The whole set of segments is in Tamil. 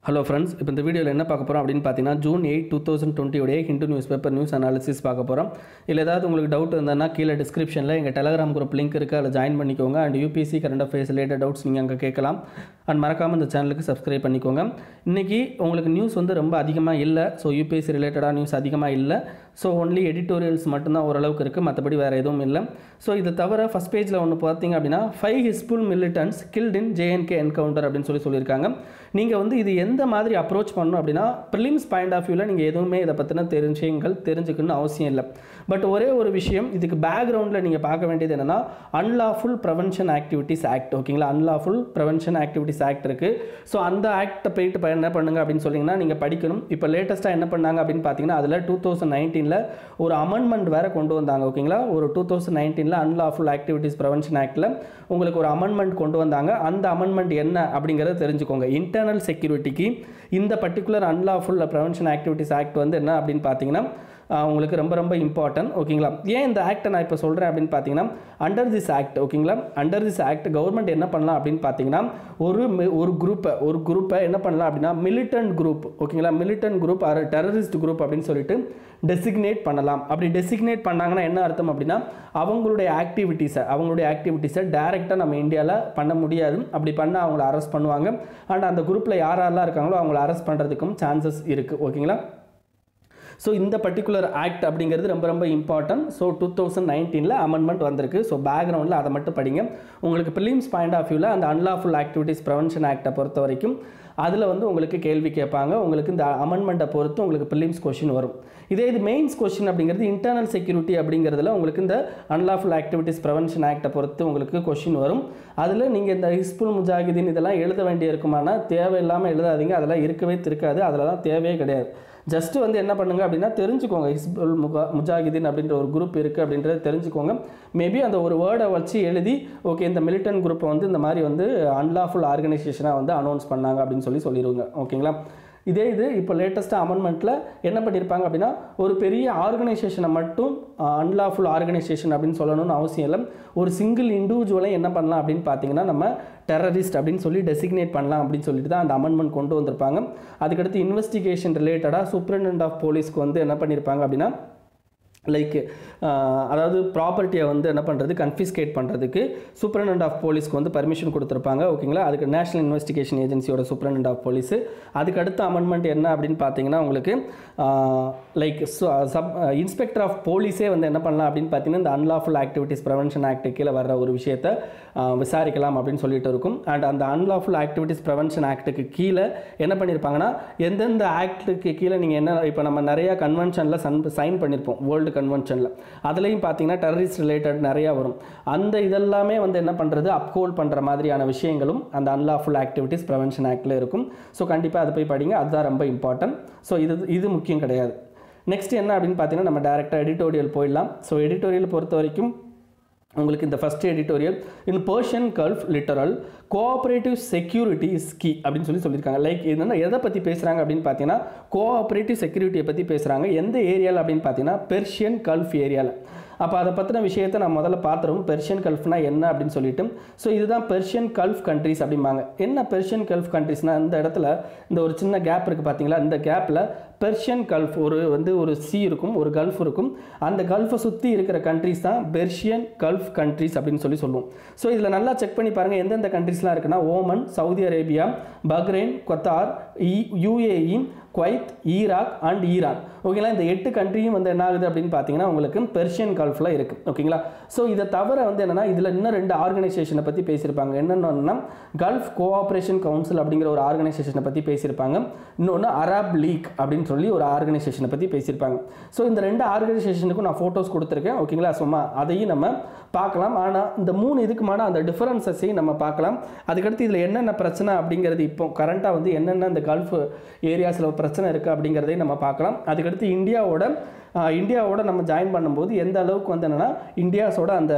ஹலோ ஃப்ரெண்ட்ஸ் இப்போ இந்த வீடியோவில் என்ன பார்க்க போகிறோம் அப்படின்னு பார்த்தீங்கன்னா ஜூன் எயிட் டூ தௌசண்ட் டுவெண்ட்டியோடைய Hindu news paper news analysis பார்க்க போகிறோம் இல்லை ஏதாவது உங்களுக்கு டவுட் இருந்ததுன்னா கீழே டிஸ்கிரிப்ஷனில் எங்கள் டெலகிராம் குரூப் லிங்க் இருக்குது அதில் ஜாயின் பண்ணிக்கோங்க and UPSC current affairs related doubts நீங்கள் அங்கே கேட்கலாம் அண்ட் மறக்காமல் இந்த சேனலுக்கு சப்ஸ்கிரைப் பண்ணிக்கோங்க இன்றைக்கி உங்களுக்கு நியூஸ் வந்து ரொம்ப அதிகமாக இல்லை ஸோ யூபிஎஸ்சி ரிலேட்டடாக நியூஸ் அதிகமாக இல்லை ஸோ ஒன்லி எடிட்டோரியல்ஸ் மட்டும்தான் ஓரளவுக்கு இருக்குது மற்றபடி வேறு எதுவும் இல்லை ஸோ இது தவிர ஃபஸ்ட் பேஜில் ஒன்று பார்த்தீங்க அப்படின்னா five Hizbul militants killed in J and K encounter அப்படின்னு சொல்லி சொல்லியிருக்காங்க நீங்கள் வந்து இது எந்த மாதிரி அப்ரோச் பண்ணணும் அப்படின்னா ப்ரிலிம்ஸ் பாயிண்ட் ஆஃப் வியூவில் நீங்கள் எதுவுமே இதை பற்றின தெரிஞ்சங்கள் தெரிஞ்சுக்கணும்னு அவசியம் இல்லை பட் ஒரே ஒரு விஷயம் இதுக்கு பேக்ரவுண்டில் நீங்கள் பார்க்க வேண்டியது என்னென்னா அன்லாஃபுல் ப்ரெவென்ஷன் ஆக்டிவிட்டீஸ் ஆக்ட் ஓகேங்களா அன்லாஃபுல் ப்ரெவென்ஷன் ஆக்டிவிட்டீஸ் ஆக்ட் இருக்குது ஸோ அந்த ஆக்ட்டை போயிட்டு ப- என்ன பண்ணுங்க அப்படின்னு சொன்னீங்கன்னா நீங்கள் படிக்கணும் இப்போ லேட்டஸ்ட்டாக என்ன பண்ணாங்க அப்படின்னு பார்த்தீங்கன்னா அதில் டூ தௌசண்ட் நைன்டீனில் ஒரு அமெண்ட்மெண்ட் வேறு கொண்டு வந்தாங்க ஓகேங்களா ஒரு டூ தௌசண்ட் நைன்டீனில் அன்லாஃபுல் ஆக்டிவிட்டீஸ் ப்ரெவென்ஷன் ஆக்டில் உங்களுக்கு ஒரு அமெண்ட்மெண்ட் கொண்டு வந்தாங்க அந்த அமெண்ட்மெண்ட் என்ன அப்படிங்கிறத தெரிஞ்சுக்கோங்க இன்டர்னல் செக்யூரிட்டிக்கு இந்த particular unlawful prevention activities act வந்து என்ன அப்படின்னு பார்த்தீங்கன்னா ஆஹ் உங்களுக்கு ரொம்ப ரொம்ப இம்பார்ட்டன்ட் ஓகேங்களா ஏன் இந்த ஆக்ட்டை நான் இப்போ சொல்கிறேன் அப்படின்னு பார்த்தீங்கன்னா அண்டர் திஸ் ஆக்ட் ஓகேங்களா அண்டர் திஸ் ஆக்ட் கவர்மெண்ட் என்ன பண்ணலாம் அப்படின்னு பார்த்தீங்கன்னா ஒரு mi- ஒரு குரூப்பை ஒரு குரூப்பை என்ன பண்ணலாம் அப்படின்னா மிலிட்டன்ட் குரூப் ஓகேங்களா militant group or terrorist group அப்படின்னு சொல்லிட்டு டெசிக்னேட் பண்ணலாம் அப்படி டெசிக்னேட் பண்ணாங்கன்னா என்ன அர்த்தம் அப்படின்னா அவங்களுடைய ஆக்டிவிட்டீஸை அவங்களுடைய ஆக்டிவிட்டீஸை டைரெக்டாக நம்ம இந்தியாவில் பண்ண முடியாது அப்படி பண்ணால் அவங்கள அரெஸ்ட் பண்ணுவாங்க அண்ட் அந்த குரூப்பில் யார் யாரெல்லாம் இருக்காங்களோ அவங்கள அரெஸ்ட் பண்ணுறதுக்கும் சான்சஸ் இருக்குது ஓகேங்களா ஸோ இந்த பர்டிகுலர் ஆக்ட் அப்படிங்கிறது ரொம்ப ரொம்ப இம்பார்ட்டன்ட் ஸோ டூ தௌசண்ட் நைன்டீனில் அமெண்ட்மெண்ட் வந்திருக்கு ஸோ பேக்ரவுண்டில் அதை மட்டும் படிங்க உங்களுக்கு ப்ரிலிம்ஸ் பாயிண்ட் ஆஃப் வியூவில் அந்த அன்லாஃபுல் ஆக்டிவிட்டீஸ் ப்ரிவென்ஷன் ஆக்டை பொறுத்த வரைக்கும் அதில் வந்து உங்களுக்கு கேள்வி கேட்பாங்க உங்களுக்கு இந்த அமெண்ட்மெண்ட்டை பொறுத்து உங்களுக்கு ப்ரிலிம்ஸ் கொஷின் வரும் இதே இது மெயின்ஸ் கொஷின் அப்படிங்கிறது இன்டர்னல் செக்யூரிட்டி அப்படிங்கிறதுல உங்களுக்கு இந்த அன்லாஃபுல் ஆக்டிவிட்டீஸ் ப்ரிவென்ஷன் ஆக்டை பொறுத்து உங்களுக்கு கொஷின் வரும் அதில் நீங்கள் இந்த ஹிஸ்புல் முஜாஹிதீன் இதெல்லாம் எழுத வேண்டிய இருக்குமானா தேவையில்லாமல் எழுதாதீங்க அதெல்லாம் இருக்கவே இருக்காது அதெல்லாம் தேவையே கிடையாது ஜஸ்ட் வந்து என்ன பண்ணுங்க அப்படின்னா தெரிஞ்சுக்கோங்க ஹிஸ்புல் முகா முஜாஹிதீன் அப்படின்ற ஒரு குரூப் இருக்குது அப்படின்றத தெரிஞ்சுக்கோங்க மேபி அந்த ஒரு வேர்டை வச்சு எழுதி ஓகே இந்த மிலிட்டன் குரூப்பை வந்து இந்த மாதிரி வந்து அன்லாஃபுல் ஆர்கனைசேஷனாக வந்து அனௌன்ஸ் பண்ணாங்க அப்படின்னு சொல்லி சொல்லிடுவாங்க ஓகேங்களா இதே இது இப்போ லேட்டஸ்ட்டாக அமெண்ட்மெண்ட்டில் என்ன பண்ணியிருப்பாங்க அப்படின்னா ஒரு பெரிய ஆர்கனைசேஷனை மட்டும் அன்லாஃபுல் ஆர்கனைசேஷன் அப்படின்னு சொல்லணும்னு அவசியம் இல்லை ஒரு சிங்கிள் இண்டிவிஜுவலை என்ன பண்ணலாம் அப்படின்னு பார்த்தீங்கன்னா நம்ம டெரரிஸ்ட் அப்படின்னு சொல்லி டெசிக்னேட் பண்ணலாம் அப்படின்னு சொல்லிட்டு தான் அந்த அமெண்ட்மெண்ட் கொண்டு வந்திருப்பாங்க அதுக்கடுத்து இன்வெஸ்டிகேஷன் ரிலேட்டடாக சூப்பரண்ட் ஆஃப் போலீஸ்க்கு வந்து என்ன பண்ணியிருப்பாங்க அப்படின்னா லைக் அதாவது ப்ராப்பர்ட்டியை வந்து என்ன பண்ணுறது கன்ஃபிஸ்கேட் பண்ணுறதுக்கு சூப்பரண்ட் ஆஃப் போலீஸ்க்கு வந்து பர்மிஷன் கொடுத்துருப்பாங்க ஓகேங்களா அதுக்கு நேஷனல் இன்வெஸ்டிகேஷன் ஏஜென்சியோட சூப்பரண்ட் ஆஃப் போலீஸ் அதுக்கு அடுத்த அமெண்ட்மெண்ட் என்ன அப்படின்னு பார்த்தீங்கன்னா உங்களுக்கு லைக் சப் இன்ஸ்பெக்டர் ஆஃப் போலீஸே வந்து என்ன பண்ணலாம் அப்படின்னு பார்த்தீங்கன்னா இந்த அன்லாஃபுல் ஆக்டிவிட்டீஸ் ப்ரிவென்ஷன் ஆக்ட் கீழே வர்ற ஒரு விஷயத்தை ஆஹ், விசாரிக்கலாம் அப்படின்னு சொல்லிட்டு இருக்கும் அண்ட் அந்த அன்லாஃபுல் ஆக்டிவிட்டீஸ் ப்ரிவென்ஷன் ஆக்ட்டுக்கு கீழே என்ன பண்ணியிருப்பாங்கன்னா எந்தெந்த ஆக்ட்டுக்கு கீழே நீங்கள் என்ன இப்போ நம்ம நிறைய கன்வென்ஷனில் சன் சைன் பண்ணியிருப்போம் வேர்ல்டு கன்வென்ஷனில் அதுலேயும் பார்த்தீங்கன்னா டெரரிஸ்ட் ரிலேட்டட் நிறையா வரும் அந்த இதெல்லாமே வந்து என்ன பண்ணுறது அப்ஹோல்ட் பண்ணுற மாதிரியான விஷயங்களும் அந்த அன்லாஃபுல் ஆக்டிவிட்டீஸ் ப்ரிவென்ஷன் ஆக்டில் இருக்கும் ஸோ கண்டிப்பாக அதை போய் படிங்க அதுதான் ரொம்ப இம்பார்ட்டன்ட் ஸோ இது இது முக்கியம் கிடையாது நெக்ஸ்ட் என்ன அப்படின்னு பார்த்தீங்கன்னா நம்ம டேரெக்டாக எடிட்டோரியல் போயிடலாம் ஸோ எடிட்டோரியல் பொறுத்த வரைக்கும் உங்களுக்கு இந்த first editorial in Persian Gulf littoral cooperative security is key அப்படின்னு சொல்லி சொல்லியிருக்காங்க லைக் என்னென்ன எதை பற்றி பேசுகிறாங்க அப்படின்னு பார்த்தீங்கன்னா கோஆப்ரேட்டிவ் செக்யூரிட்டியை பற்றி பேசுகிறாங்க எந்த ஏரியாவில் அப்படின்னு பார்த்தீங்கன்னா பெர்ஷியன் கல்ஃப் ஏரியாவில் அப்போ அதை பற்றின விஷயத்தை நான் முதல்ல பார்த்துருவோம் பெர்ஷியன் கல்ஃப்னா என்ன அப்படின்னு சொல்லிட்டு ஸோ இதுதான் பெர்ஷியன் கல்ஃப் கண்ட்ரிஸ் அப்படிம்பாங்க என்ன பெர்ஷியன் கல்ஃப் கண்ட்ரிஸ்னால் இந்த இடத்துல இந்த ஒரு சின்ன கேப் இருக்குது பார்த்தீங்களா இந்த கேப்பில் பெர்ஷியன் கல்ஃப் ஒரு வந்து ஒரு சி இருக்கும் ஒரு கல்ஃப் இருக்கும் அந்த கல்ஃபை சுற்றி இருக்கிற கண்ட்ரிஸ் தான் பெர்ஷியன் கல்ஃப் கண்ட்ரிஸ் அப்படின்னு சொல்லி சொல்லுவோம் ஸோ இதில் நல்லா செக் பண்ணி பாருங்கள் எந்தெந்த கண்ட்ரிஸ்லாம் இருக்குன்னா Oman Saudi Arabia Bahrain Qatar UAE Kuwait Iraq and Iran ஓகேங்களா இந்த எட்டு கண்ட்ரியும் வந்து என்ன ஆகுது அப்படின்னு பார்த்தீங்கன்னா உங்களுக்கு பெர்ஷியன் கல்ஃபில் இருக்குது ஓகேங்களா ஸோ இதை தவிர வந்து என்னென்னா இதில் இன்னும் ரெண்டு ஆர்கனைசேஷனை பற்றி பேசியிருப்பாங்க என்னென்னா கல்ஃப் கோஆப்ரேஷன் கவுன்சில் அப்படிங்கிற ஒரு ஆர்கனைசேஷனை பற்றி பேசியிருப்பாங்க இன்னொன்று அரப் லீக் அப்படின்னு சொல்லி ஒரு ஆர்கனைசேஷனை பற்றி பேசியிருப்பாங்க ஸோ இந்த ரெண்டு ஆர்கனைசேஷனுக்கும் நான் ஃபோட்டோஸ் கொடுத்துருக்கேன் ஓகேங்களா சும்மா அதையும் நம்ம பார்க்கலாம் ஆனால் இந்த மூணு இதுக்குமான அந்த டிஃபரன்சஸையும் நம்ம பார்க்கலாம் அதுக்கடுத்து இதில் என்னென்ன பிரச்சனை அப்படிங்கிறது இப்போ கரண்ட்டாக வந்து என்னென்ன இந்த கல்ஃப் ஏரியாஸில் பிரச்சனை இருக்குது அப்படிங்கிறதையும் நம்ம பார்க்கலாம் அதுக்கடுத்து இந்தியாவோட ஆஹ், இந்தியாவோட நம்ம ஜாயின் பண்ணும்போது எந்த அளவுக்கு வந்து என்னென்னா இந்தியாஸோட அந்த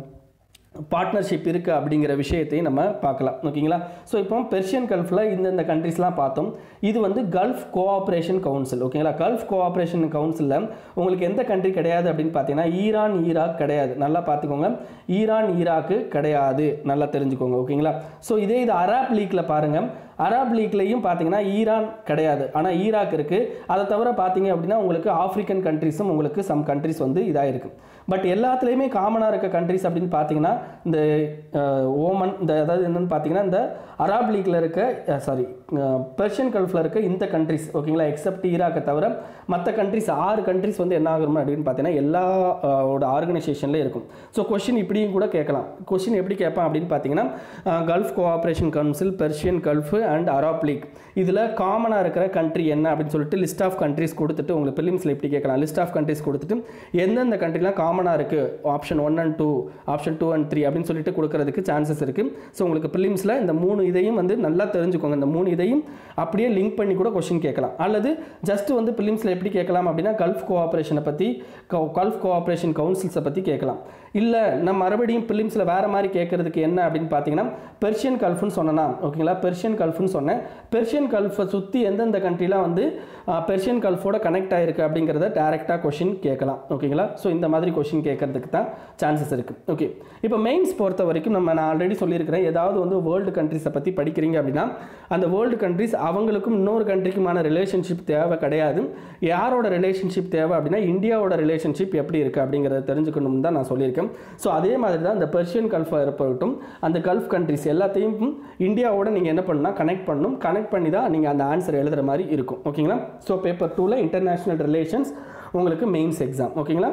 பார்ட்னர்ஷிப் இருக்குது அப்படிங்கிற விஷயத்தையும் நம்ம பார்க்கலாம் ஓகேங்களா ஸோ இப்போ பெர்ஷியன் கல்ஃபில் இந்தந்த கண்ட்ரிஸ்லாம் பார்த்தோம் இது வந்து கல்ஃப் கோஆப்ரேஷன் கவுன்சில் ஓகேங்களா கல்ஃப் கோஆப்ரேஷன் கவுன்சிலில் உங்களுக்கு எந்த கண்ட்ரி கிடையாது அப்படின்னு பார்த்தீங்கன்னா ஈரான் ஈராக் கிடையாது நல்லா பார்த்துக்கோங்க ஈரான் ஈராக்கு கிடையாது நல்லா தெரிஞ்சுக்கோங்க ஓகேங்களா ஸோ இதே இது அராப் லீக்கில் பாருங்கள் அரப் லீக்லேயும் பார்த்தீங்கன்னா ஈரான் கிடையாது ஆனால் ஈராக் இருக்குது அதை தவிர பார்த்தீங்க அப்படின்னா உங்களுக்கு ஆப்பிரிக்கன் கண்ட்ரிஸும் உங்களுக்கு சம் கண்ட்ரிஸ் வந்து இதாக இருக்குது பட் எல்லாத்துலேயுமே காமனாக இருக்க கண்ட்ரிஸ் அப்படின்னு பார்த்தீங்கன்னா இந்த அஹ், ஓமன் இந்த அதாவது என்னென்னு பார்த்தீங்கன்னா இந்த அராப் லீக்ல இருக்க சாரி பெர்ஷியன் கல்ஃபில் இருக்க இந்த கண்ட்ரிஸ் ஓகேங்களா எக்ஸப்ட் ஈராக்கை தவிர மற்ற கண்ட்ரிஸ் ஆறு கண்ட்ரிஸ் வந்து என்ன ஆகணும் அப்படின்னு பார்த்தீங்கன்னா எல்லா அஹ், ஓட ஆர்கனைசேஷன்லேயும் இருக்கும் ஸோ கொஷின் இப்படியும் கூட கேட்கலாம் கொஷின் எப்படி கேட்பான் அப்படின்னு பார்த்தீங்கன்னா Gulf cooperation council Persian Gulf and Arab League இதில் காமனாக இருக்கிற கண்ட்ரி என்ன அப்படின்னு சொல்லிட்டு லிஸ்ட் ஆஃப் கண்ட்ரிஸ் கொடுத்துட்டு உங்களுக்கு பிலிம்ஸில் எப்படி கேட்கலாம் லிஸ்ட் ஆஃப் கண்ட்ரிஸ் கொடுத்துட்டு எந்தெந்த கண்ட்ரிலாம் காமனாக இருக்குது option one and two option two and three அப்படின்னு சொல்லிட்டு கொடுக்கறதுக்கு சான்சஸ் இருக்குது ஸோ உங்களுக்கு பிலிம்ஸில் இந்த மூணு இதையும் வந்து நல்லா தெரிஞ்சுக்கோங்க இந்த மூணு இதையும் அப்படியே லிங்க் பண்ணி கூட கொஷின் கேட்கலாம் அல்லது ஜஸ்ட் வந்து பிலிம்ஸில் எப்படி கேட்கலாம் அப்படின்னா கல்ஃப் கோஆப்ரேஷனை பற்றி கல்ஃப் கோஆப்ரேஷன் கவுன்சில்ஸை பற்றி கேட்கலாம் இல்லை நம்ம மறுபடியும் பிலிம்ஸில் வேறு மாதிரி கேட்கறதுக்கு என்ன அப்படின்னு பார்த்தீங்கன்னா பெர்ஷியன் கல்ஃப்னு சொன்னேன்னா ஓகேங்களா பெர்ஷியன் கல்ஃப்னு சொன்னேன் பெர்ஷியன் கல்ஃபை சுற்றி எந்தெந்த கண்ட்ரிலாம் வந்து பெர்ஷியன் கல்ஃபோட கனெக்ட் ஆகிருக்கு அப்படிங்கிறத டேரெக்டாக கொஷின் கேட்கலாம் ஓகேங்களா ஸோ இந்த மாதிரி கொஷின் கேட்கறதுக்கு தான் சான்சஸ் இருக்குது ஓகே இப்போ மெயின்ஸ் பொறுத்த வரைக்கும் நம்ம நான் ஆல்ரெடி சொல்லியிருக்கிறேன் ஏதாவது வந்து வேர்ல்டு கண்ட்ரிஸை பற்றி படிக்கிறீங்க அப்படின்னா அந்த வேர்ல்டு கண்ட்ரிஸ் அவங்களுக்கும் இன்னொரு கண்ட்ரிக்குமான ரிலேஷன்ஷிப் தேவை கிடையாது யாரோட ரிலேஷன்ஷிப் தேவை அப்படின்னா இந்தியாவோட ரிலேஷன்ஷிப் எப்படி இருக்குது அப்படிங்கிறத தெரிஞ்சுக்கணும்னு தான் நான் சொல்லியிருக்கேன் ஸோ அதே மாதிரி தான் இந்த பெர்ஷியன் கல்ஃபாக இருக்கட்டும் அந்த கல்ஃப் கண்ட்ரிஸ் எல்லாத்தையும் இந்தியாவோட நீங்கள் என்ன பண்ணணும்னா கனெக்ட் பண்ணணும் கனெக்ட் பண்ணி தான் நீங்கள் அந்த ஆன்சர் எழுதுகிற மாதிரி இருக்கும் ஓகேங்களா ஸோ பேப்பர் டூவில் இன்டர்நேஷ்னல் ரிலேஷன்ஸ் உங்களுக்கு மெயின்ஸ் எக்ஸாம் ஓகேங்களா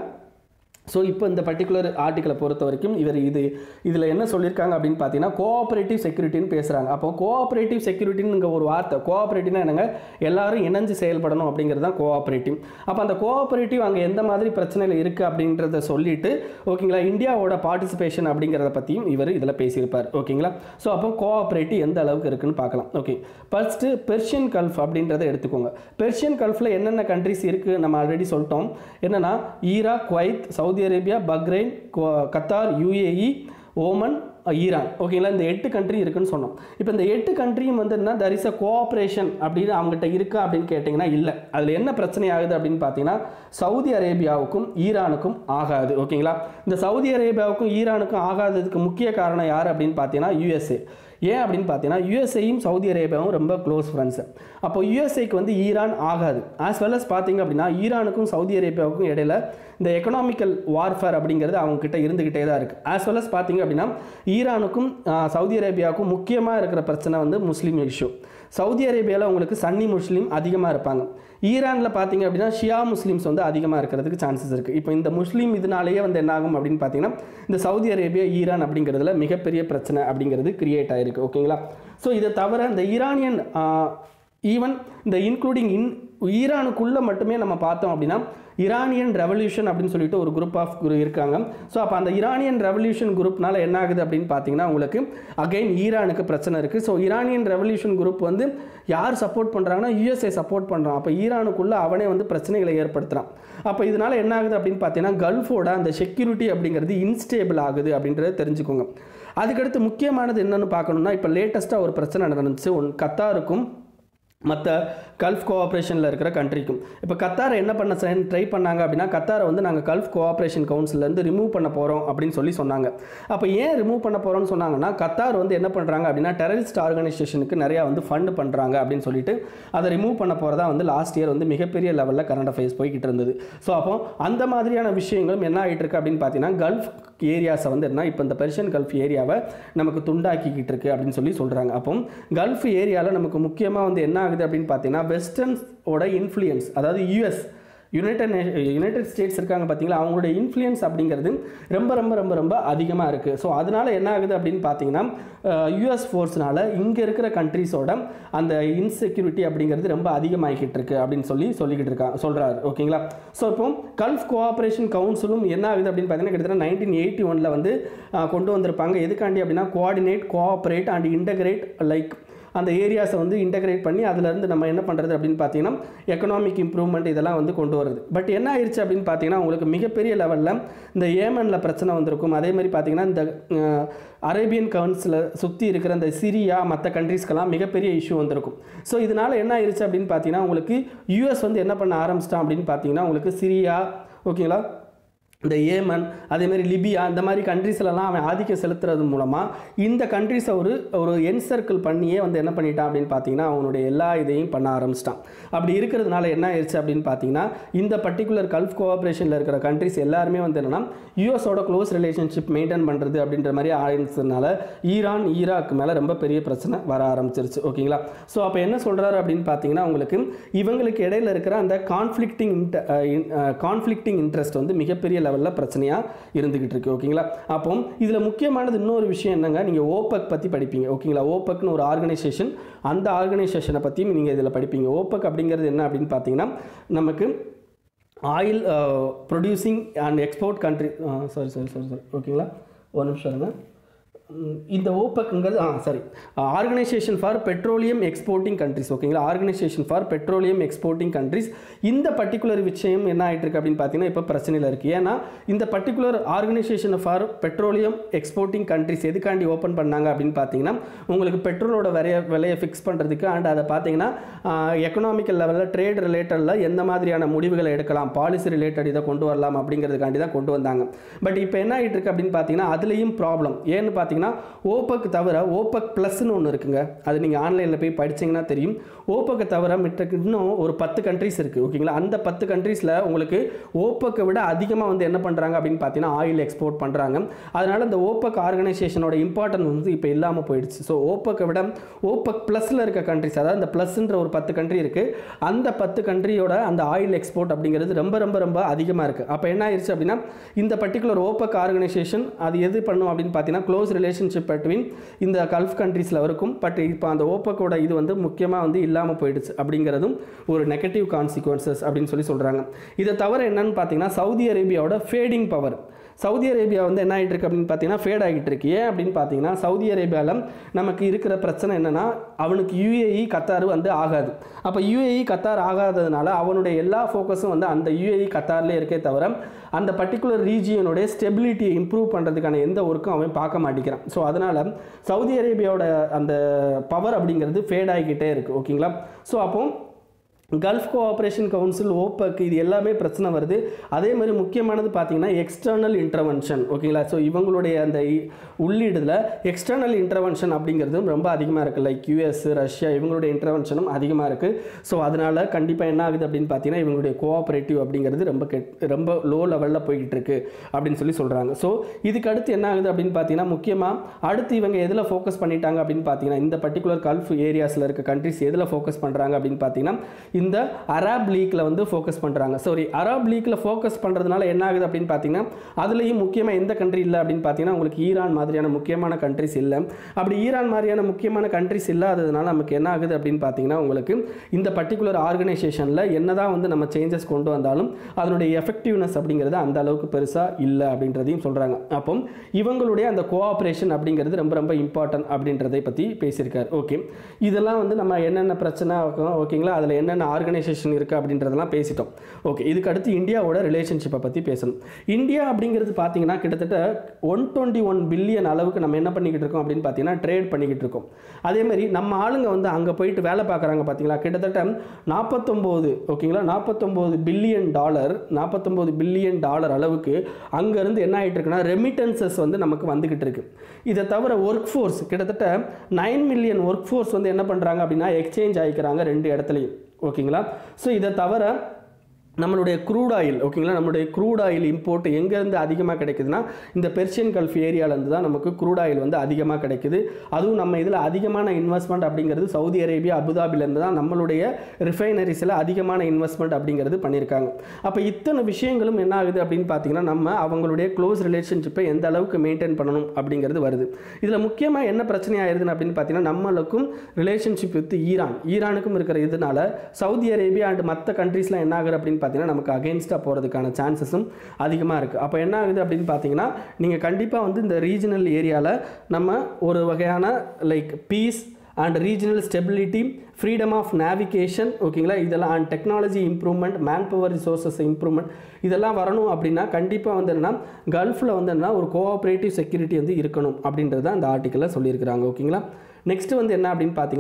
ஸோ இப்போ இந்த பர்டிகுலர் ஆர்டிக்கலை பொறுத்த வரைக்கும் இவர் இது இதில் என்ன சொல்லியிருக்காங்க அப்படின்னு பார்த்தீங்கன்னா கோஆப்ரேட்டிவ் செக்யூரிட்டின்னு பேசுகிறாங்க அப்போ கோஆப்ரேட்டிவ் செக்யூரிட்டின்னு ஒரு வார்த்தை கோஆப்ரேட்டிவ்னா என்னங்க எல்லாரும் இணைஞ்சு செயல்படணும் அப்படிங்கிறது தான் கோஆப்ரேட்டிவ் அப்போ அந்த கோஆப்ரேட்டிவ் அங்கே எந்த மாதிரி பிரச்சனைகள் இருக்குது அப்படின்றத சொல்லிட்டு ஓகேங்களா இந்தியாவோட பார்ட்டிசிபேஷன் அப்படிங்கிறத பற்றியும் இவர் இதில் பேசியிருப்பார் ஓகேங்களா ஸோ அப்போ கோஆப்ரேட்டிவ் எந்த அளவுக்கு இருக்குன்னு பார்க்கலாம் ஓகே ஃபர்ஸ்ட்டு பெர்ஷியன் கல்ஃப் அப்படின்றத எடுத்துக்கோங்க பெர்ஷியன் கல்ஃபில் என்னென்ன கண்ட்ரிஸ் இருக்குது நம்ம ஆல்ரெடி சொல்லிட்டோம் என்னென்னா Iraq Kuwait Saudi Arabia Bahrain கோ- கத்தார் யுஏஇ ஓமன் ஈரான் ஓகேங்களா இந்த எட்டு கண்ட்ரி இருக்குன்னு சொன்னோம் இப்போ இந்த எட்டு கண்ட்ரியும் வந்து என்ன தர் இஸ் அ கோஆப்ரேஷன் அப்படின்னு அவங்ககிட்ட இருக்கா அப்படின்னு கேட்டிங்கன்னா இல்லை அதில் என்ன பிரச்சனை ஆகுது அப்படின்னு பார்த்தீங்கன்னா சவுதி அரேபியாவுக்கும் ஈரானுக்கும் ஆகாது ஓகேங்களா இந்த சவுதி அரேபியாவுக்கும் ஈரானுக்கும் ஆகாததுக்கு முக்கிய காரணம் யார் அப்படின்னு பார்த்தீங்கன்னா யூஎஸ்ஏ ஏன் அப்படின்னு பார்த்தீங்கன்னா யூஎஸ்ஏயும் சவுதி அரேபியாவும் ரொம்ப க்ளோஸ் ஃப்ரெண்ட்ஸ் அப்போ யூஎஸ்ஏக்கு வந்து ஈரான் ஆகாது ஆஸ் வெல் அஸ் பார்த்தீங்க அப்படின்னா ஈரானுக்கும் சவுதி அரேபியாவுக்கும் இடையில இந்த எக்கனாமிக்கல் வார்ஃபேர் அப்படிங்கிறது அவங்க கிட்ட இருந்துகிட்டே தான் இருக்குது ஆஸ் வெல் அஸ் பார்த்தீங்க அப்படின்னா ஈரானுக்கும் ஆஹ், சவுதி அரேபியாவுக்கும் முக்கியமாக இருக்கிற பிரச்சனை வந்து முஸ்லீம் இஷ்யூ சவுதி அரேபியாவில் உங்களுக்கு சன்னி முஸ்லீம் அதிகமாக இருப்பாங்க ஈரானில் பார்த்தீங்க அப்படின்னா ஷியா முஸ்லீம்ஸ் வந்து அதிகமாக இருக்கிறதுக்கு சான்சஸ் இருக்குது இப்போ இந்த முஸ்லீம் இதனாலேயே வந்து என்ன ஆகும் அப்படின்னு பார்த்தீங்கன்னா இந்த சவுதி அரேபியா ஈரான் அப்படிங்கிறதுல மிகப்பெரிய பிரச்சனை அப்படிங்கிறது கிரியேட் ஆயிருக்கு ஓகேங்களா ஸோ இதை தவிர இந்த ஈரானியன் ஈவன் இந்த இன்க்ளூடிங் இன் ஈரானுக்குள்ளே மட்டுமே நம்ம பார்த்தோம் அப்படின்னா இரானியன் ரெவல்யூஷன் அப்படின்னு சொல்லிட்டு ஒரு குரூப் ஆஃப் இருக்காங்க ஸோ அப்போ அந்த இரானியன் ரெவல்யூஷன் குரூப்னால என்ன ஆகுது அப்படின்னு பார்த்தீங்கன்னா உங்களுக்கு அகைன் ஈரானுக்கு பிரச்சனை இருக்குது ஸோ இரானியன் ரெவல்யூஷன் குரூப் வந்து யார் சப்போர்ட் பண்ணுறாங்கன்னா யூஎஸ்ஏ சப்போர்ட் பண்ணுறான் அப்போ ஈரானுக்குள்ளே அவனே வந்து பிரச்சனைகளை ஏற்படுத்துகிறான் அப்போ இதனால என்ன ஆகுது அப்படின்னு பார்த்தீங்கன்னா கல்ஃபோட அந்த செக்யூரிட்டி அப்படிங்கிறது இன்ஸ்டேபிள் ஆகுது அப்படின்றத தெரிஞ்சுக்கோங்க அதுக்கடுத்து முக்கியமானது என்னன்னு பார்க்கணும்னா இப்போ லேட்டஸ்ட்டாக ஒரு பிரச்சனை நடந்துச்சு ஒன் கத்தாருக்கும் மற்ற கல்ஃப் கோஆப்ரேஷனில் இருக்கிற கண்ட்ரிக்கும் இப்போ கத்தாரை என்ன பண்ண ட்ரை பண்ணாங்க அப்படின்னா கத்தாரை வந்து நாங்கள் கல்ஃப் கோஆப்ரேஷன் கவுன்சிலேருந்து ரிமூவ் பண்ண போகிறோம் அப்படின்னு சொல்லி சொன்னாங்க அப்போ ஏன் ரிமூவ் பண்ண போகிறோம்னு சொன்னாங்கன்னா கத்தார் வந்து என்ன பண்ணுறாங்க அப்படின்னா டெரரிஸ்ட் ஆர்கனைசேஷனுக்கு நிறையா வந்து ஃபண்ட் பண்ணுறாங்க அப்படின்னு சொல்லிட்டு அதை ரிமூவ் பண்ண போகிறதா வந்து லாஸ்ட் இயர் வந்து மிகப்பெரிய லெவலில் கரண்ட் அஃபேர்ஸ் போய்கிட்டு இருந்தது ஸோ அப்போ அந்த மாதிரியான விஷயங்களும் என்ன ஆகிட்டு இருக்கு அப்படின்னு பார்த்தீங்கன்னா கல்ஃப் ஏரியாஸை வந்து என்ன இப்போ இந்த பெர்ஷியன் கல்ஃப் ஏரியாவை நமக்கு துண்டாக்கிக்கிட்டு இருக்கு அப்படின்னு சொல்லி சொல்கிறாங்க அப்போ கல்ஃப் ஏரியாவில் நமக்கு முக்கியமாக வந்து என்ன ஆகுது அப்படின்னு பார்த்தீங்கன்னா வெஸ்டர்ன்ஸோட இன்ஃப்ளூயன்ஸ் அதாவது யூஎஸ் யுனைடெட் யுனைடெட் ஸ்டேட்ஸ் இருக்காங்க பார்த்தீங்களா அவங்களோட இன்ஃப்ளூயன்ஸ் அப்படிங்கிறது ரொம்ப ரொம்ப ரொம்ப ரொம்ப அதிகமாக இருக்குது ஸோ அதனால என்ன ஆகுது அப்படின்னு பார்த்தீங்கன்னா யூஎஸ் ஃபோர்ஸ்னால இங்கே இருக்கிற கண்ட்ரீஸோட அந்த இன்செக்யூரிட்டி அப்படிங்கிறது ரொம்ப அதிகமாகிக்கிட்டு இருக்கு அப்படின்னு சொல்லி சொல்லிக்கிட்டு இருக்கா சொல்கிறாரு ஓகேங்களா ஸோ இப்போ கல்ஃப் கோஆப்ரேஷன் கவுன்சிலும் என்ன ஆகுது அப்படின்னு பார்த்தீங்கன்னா கிட்டத்தட்ட நைன்டீன் எயிட்டி ஒனில் வந்து அஹ், கொண்டு வந்திருப்பாங்க எதுக்காண்டி அப்படின்னா coordinate cooperate and integrate like அந்த ஏரியாஸை வந்து இன்டகிரேட் பண்ணி அதுலேருந்து நம்ம என்ன பண்ணுறது அப்படின்னு பார்த்தீங்கன்னா எக்கனாமிக் இம்ப்ரூவ்மெண்ட் இதெல்லாம் வந்து கொண்டு வருது பட் என்ன ஆயிடுச்சு அப்படின்னு பார்த்தீங்கன்னா உங்களுக்கு மிகப்பெரிய லெவலில் இந்த ஏமனில் பிரச்சனை வந்திருக்கும் அதே மாதிரி பார்த்தீங்கன்னா இந்த அஹ், அரேபியன் கவுன்சிலை சுற்றி இருக்கிற இந்த சிரியா மற்ற கண்ட்ரீஸ்க்கெல்லாம் மிகப்பெரிய இஷ்யூ வந்திருக்கும் ஸோ இதனால் என்ன ஆயிடுச்சு அப்படின்னு பார்த்தீங்கன்னா உங்களுக்கு யூஎஸ் வந்து என்ன பண்ண ஆரம்பிச்சிட்டான் அப்படின்னு பார்த்தீங்கன்னா உங்களுக்கு சிரியா ஓகேங்களா இந்த ஏமன் அதேமாதிரி லிபியா இந்த மாதிரி கண்ட்ரீஸ்லலாம் அவன் ஆதிக்கம் செலுத்துறது மூலமாக இந்த கண்ட்ரீஸை ஒரு ஒரு என் சர்க்கிள் பண்ணியே வந்து என்ன பண்ணிட்டான் அப்படின்னு பார்த்தீங்கன்னா அவனுடைய எல்லா இதையும் பண்ண ஆரம்பிச்சிட்டான் அப்படி இருக்கிறதுனால என்ன ஆயிடுச்சு அப்படின்னு பார்த்தீங்கன்னா இந்த பர்டிகுலர் கல்ஃப் கோஆப்ரேஷனில் இருக்கிற கண்ட்ரிஸ் எல்லாருமே வந்து என்னன்னா யூஎஸோட க்ளோஸ் ரிலேஷன்ஷிப் மெயின்டைன் பண்ணுறது அப்படின்ற மாதிரி ஆயிடுச்சதுனால ஈரான் ஈராக் மேலே ரொம்ப பெரிய பிரச்சனை வர ஆரம்பிச்சிருச்சு ஓகேங்களா ஸோ அப்போ என்ன சொல்கிறாரு அப்படின்னு பார்த்தீங்கன்னா உங்களுக்கு இவங்களுக்கு இடையில இருக்கிற அந்த கான்ஃப்ளிக்டிங் கான்ஃப்ளிக்டிங் இன்ட்ரெஸ்ட் வந்து மிகப்பெரிய லெவலில் பிரச்சனையாக இருந்துகிட்டு இருக்கு ஓகேங்களா அப்போ இதில் முக்கியமானது இன்னொரு விஷயம் என்னங்க நீங்கள் ஓபக் பற்றி படிப்பீங்க ஓகேங்களா ஓபக்னு ஒரு ஆர்கனைசேஷன் அந்த ஆர்கனைசேஷனை பற்றியும் நீங்கள் இதில் படிப்பீங்க ஓபக் அப்படிங்கிறது என்ன அப்படின்னு பார்த்தீங்கன்னா நமக்கு oil producing and export country sorry sorry sorry sorry ஓகேங்களா ஒரு நிமிஷம் இருங்க ம், இந்த ஓபக்ங்கிறது ஆ sorry organisation for petroleum exporting countries ஓகேங்களா organisation for petroleum exporting countries இந்த பர்டிகுலர் விஷயம் என்ன ஆயிட்டு இருக்கு அப்படின்னு பார்த்தீங்கன்னா இப்போ பிரச்சனையில் இருக்குது ஏன்னா இந்த particular organisation for petroleum exporting countries எதுக்காண்டி ஓப்பன் பண்ணாங்க அப்படின்னு பார்த்தீங்கன்னா உங்களுக்கு பெட்ரோலோட விலைய விலையை ஃபிக்ஸ் பண்ணுறதுக்கு அண்ட் அதை பார்த்தீங்கன்னா எக்கனாமிக்கல் லெவலில் ட்ரேட் ரிலேட்டடில் எந்த மாதிரியான முடிவுகளை எடுக்கலாம் பாலிசி ரிலேட்டட் இதை கொண்டு வரலாம் அப்படிங்கிறதுக்காண்டி தான் கொண்டு வந்தாங்க பட் இப்போ என்ன ஆகிட்டு இருக்கு அப்படின்னு பார்த்தீங்கன்னா அதுலேயும் ப்ராப்ளம் ஏன்னு பார்த்தீங்கன்னா ஓப்பக் தவிர ஓப்பக் ப்ளஸ்னு ஒன்று இருக்குங்க அது நீங்கள் ஆன்லைனில் போய் படிச்சீங்கன்னா தெரியும் ஓப்பக்கை தவிர மிட்ட இன்னும் ஒரு பத்து கண்ட்ரிஸ் இருக்குது ஓகேங்களா அந்த பத்து கண்ட்ரீஸில் உங்களுக்கு ஓப்பக்கை விட அதிகமாக வந்து என்ன பண்ணுறாங்க அப்படின்னு பார்த்தீங்கன்னா ஆயில் எக்ஸ்போர்ட் பண்ணுறாங்க அதனால் இந்த ஓப்பக் ஆர்கனைசேஷனோட இம்பார்ட்டன்ஸ் வந்து இப்போ இல்லாமல் போயிடுச்சு ஸோ ஓப்பக்கை விட ஓப்பக் ப்ளஸில் இருக்க கண்ட்ரிஸ் அதாவது இந்த ப்ளஸ்ன்ற ஒரு பத்து கண்ட்ரி இருக்குது அந்த பத்து கண்ட்ரியோட அந்த ஆயில் எக்ஸ்போர்ட் அப்படிங்கிறது ரொம்ப ரொம்ப ரொம்ப அதிகமாக இருக்குது அப்போ என்ன ஆயிடுச்சு அப்படின்னா இந்த பர்டிகுலர் ஓப்பக் ஆர்கனைசேஷன் அது எது பண்ணும் அப்படின்னு பார்த்தீங்கன்னா க்ளோஸ் ரிலேஷன்ஷிப் between இந்த கல்ஃப் கண்ட்ரீஸில் இருக்கும் பட் இப்போ அந்த ஓப்பக்கோட இது வந்து முக்கியமாக வந்து இல்லாமல் போயிடுச்சு அப்படிங்கிறதும் ஒரு நெகட்டிவ் கான்சிக்வன்சஸ் அப்படின்னு சொல்லி சொல்கிறாங்க இதை தவிர என்னன்னு பார்த்தீங்கன்னா சவுதி அரேபியாவோட ஃபேடிங் பவர் சவுதி அரேபியா வந்து என்ன ஆகிட்டு இருக்கு அப்படின்னு பார்த்தீங்கன்னா ஃபேட் ஆகிட்டு இருக்கு ஏன் அப்படின்னு பார்த்தீங்கன்னா சவுதி அரேபியாவில் நமக்கு இருக்கிற பிரச்சனை என்னன்னா அவனுக்கு யூஏஇ கத்தார் வந்து ஆகாது அப்போ யூஏஇ கத்தார் ஆகாததுனால அவனுடைய எல்லா ஃபோக்கஸும் வந்து அந்த யூஏஇ கத்தார்லேயே இருக்கே தவிர அந்த பர்டிகுலர் ரீஜியனுடைய ஸ்டெபிலிட்டியை இம்ப்ரூவ் பண்ணுறதுக்கான எந்த ஒர்க்கும் அவன் பார்க்க மாட்டேங்கிறான் ஸோ அதனால் சவுதி அரேபியாவோட அந்த பவர் அப்படிங்கிறது ஃபேட் ஆகிக்கிட்டே இருக்குது ஓகேங்களா ஸோ அப்போ கல்ஃப் கோஆப்ரேஷன் கவுன்சில் ஓப்பக் இது எல்லாமே பிரச்சனை வருது அதே மாதிரி முக்கியமானது பார்த்தீங்கன்னா எக்ஸ்டர்னல் இன்டர்வென்ஷன் ஓகேங்களா ஸோ இவங்களுடைய அந்த இ- உள்ளீடுல எக்ஸ்டர்னல் இன்டர்வென்ஷன் அப்படிங்கிறதும் ரொம்ப அதிகமாக இருக்குது லைக் யூஎஸ் ரஷ்யா இவங்களுடைய இன்டர்வென்ஷனும் அதிகமாக இருக்குது ஸோ அதனால் கண்டிப்பாக என்ன ஆகுது அப்படின்னு பார்த்தீங்கன்னா இவங்களுடைய கோஆப்ரேட்டிவ் அப்படிங்கிறது ரொம்ப கெட் ரொம்ப லோ லெவலில் போய்கிட்டு இருக்கு அப்படின்னு சொல்லி சொல்கிறாங்க ஸோ இதுக்கு அடுத்து என்ன ஆகுது அப்படின்னு பார்த்தீங்கன்னா முக்கியமாக அடுத்து இவங்க எதில் ஃபோக்கஸ் பண்ணிட்டாங்க அப்படின்னு பார்த்தீங்கன்னா இந்த பர்டிகுலர் கல்ஃப் ஏரியாஸில் இருக்க கண்ட்ரிஸ் எதில் ஃபோக்கஸ் பண்ணுறாங்க அப்படின்னு பார்த்தீங்கன்னா இந்த அராப் லீக்ல வந்து ஃபோக்கஸ் பண்ணுறாங்க சாரி அராப் லீக்ல ஃபோக்கஸ் பண்ணுறதுனால என்ன ஆகுது அப்படின்னு பார்த்தீங்கன்னா அதுலேயும் முக்கியமாக எந்த கண்ட்ரி இல்லை அப்படின்னு பார்த்தீங்கன்னா உங்களுக்கு ஈரான் மாதிரியான முக்கியமான கண்ட்ரிஸ் இல்லை அப்படி ஈரான் மாதிரியான முக்கியமான கண்ட்ரிஸ் இல்லாததுனால நமக்கு என்ன ஆகுது அப்படின்னு பார்த்தீங்கன்னா உங்களுக்கு இந்த பர்டிகுலர் ஆர்கனைசேஷனில் என்னதான் வந்து நம்ம சேஞ்சஸ் கொண்டு வந்தாலும் அதனுடைய எஃபெக்டிவ்னஸ் அப்படிங்கிறது அந்த அளவுக்கு பெருசாக இல்லை அப்படின்றதையும் சொல்கிறாங்க அப்போ இவங்களுடைய அந்த கோஆப்ரேஷன் அப்படிங்கிறது ரொம்ப ரொம்ப இம்பார்ட்டன்ட் அப்படின்றதை பற்றி பேசியிருக்காரு ஓகே இதெல்லாம் வந்து நம்ம என்னென்ன பிரச்சனை இருக்கும் ஓகேங்களா அதில் என்னென்ன ஆர்கனைசேஷன் இருக்குது அப்படின்றதெல்லாம் பேசிட்டோம் ஓகே இதுக்கு அடுத்து இந்தியாவோட ரிலேஷன்ஷிப்பை பற்றி பேசணும் இந்தியா அப்படிங்கிறது பார்த்தீங்கன்னா கிட்டத்தட்ட ஒன் டுவெண்ட்டி ஒன் பில்லியன் அளவுக்கு நம்ம என்ன பண்ணிக்கிட்டு இருக்கோம் அப்படின்னு பார்த்தீங்கன்னா ட்ரேட் பண்ணிக்கிட்டு இருக்கோம் அதே மாதிரி நம்ம ஆளுங்க வந்து அங்கே போயிட்டு வேலை பார்க்குறாங்க பார்த்தீங்களா கிட்டத்தட்ட நாற்பத்தொம்போது ஓகேங்களா நாற்பத்தொம்போது பில்லியன் டாலர் நாற்பத்தொம்போது பில்லியன் டாலர் அளவுக்கு அங்கேருந்து என்ன ஆகிட்டு இருக்குன்னா ரெமிட்டன்சஸ் வந்து நமக்கு வந்துக்கிட்டு இருக்கு இதை தவிர ஒர்க் ஃபோர்ஸ் கிட்டத்தட்ட நைன் மில்லியன் ஒர்க் ஃபோர்ஸ் வந்து என்ன பண்ணுறாங்க அப்படின்னா எக்ஸ்சேஞ்ச் ஆகிக்கிறாங்க ரெண்டு இடத்துலையும் ஓகேங்களா ஸோ இதை தவிர நம்மளுடைய க்ரூட் ஆயில் ஓகேங்களா நம்மளுடைய க்ரூட் ஆயில் இம்போர்ட் எங்கேருந்து அதிகமாக கிடைக்குதுன்னா இந்த பெர்ஷியன் கல்ஃப் ஏரியாவிலேருந்து தான் நமக்கு க்ரூட் ஆயில் வந்து அதிகமாக கிடைக்குது அதுவும் நம்ம இதில் அதிகமான இன்வெஸ்ட்மெண்ட் அப்படிங்கிறது சவுதி அரேபியா அபுதாபிலேருந்து தான் நம்மளுடைய ரிஃபைனரிஸில் அதிகமான இன்வெஸ்ட்மெண்ட் அப்படிங்கிறது பண்ணியிருக்காங்க அப்போ இத்தனை விஷயங்களும் என்ன ஆகுது அப்படின்னு பார்த்தீங்கன்னா நம்ம அவங்களுடைய க்ளோஸ் ரிலேஷன்ஷிப்பை எந்த அளவுக்கு மெயின்டைன் பண்ணணும் அப்படிங்கிறது வருது இதில் முக்கியமாக என்ன பிரச்சனை ஆயிருதுன்னு அப்படின்னு பார்த்தீங்கன்னா நம்மளுக்கும் ரிலேஷன்ஷிப் வித் ஈரான் ஈரானுக்கும் இருக்கிற இதனால சவுதி அரேபியா அண்ட் மற்ற கண்ட்ரீஸ்லாம் என்ன ஆகுது அப்படின்னு பார்த்தீங்கன்னா நமக்கு அகெயின்ஸ்டாக போகிறதுக்கான சான்சஸும் அதிகமாக இருக்குது அப்போ என்ன ஆகுது அப்படின்னு பார்த்தீங்கன்னா நீங்கள் கண்டிப்பாக வந்து இந்த ரீஜனல் ஏரியாவில் நம்ம ஒரு வகையான like peace and regional stability freedom of navigation ஓகேங்களா இதெல்லாம் and technology improvement man power resources improvement இதெல்லாம் வரணும் அப்படின்னா கண்டிப்பாக வந்து என்னன்னா கல்ஃபில் வந்து என்னன்னா ஒரு கோஆப்ரேட்டிவ் செக்யூரிட்டி வந்து இருக்கணும் அப்படின்றது தான் அந்த ஆர்டிக்கலில் சொல்லியிருக்கிறாங்க ஓகேங்களா நெக்ஸ்ட் வந்து என்ன அப்படின்னு பார்த்தீங்கன்னா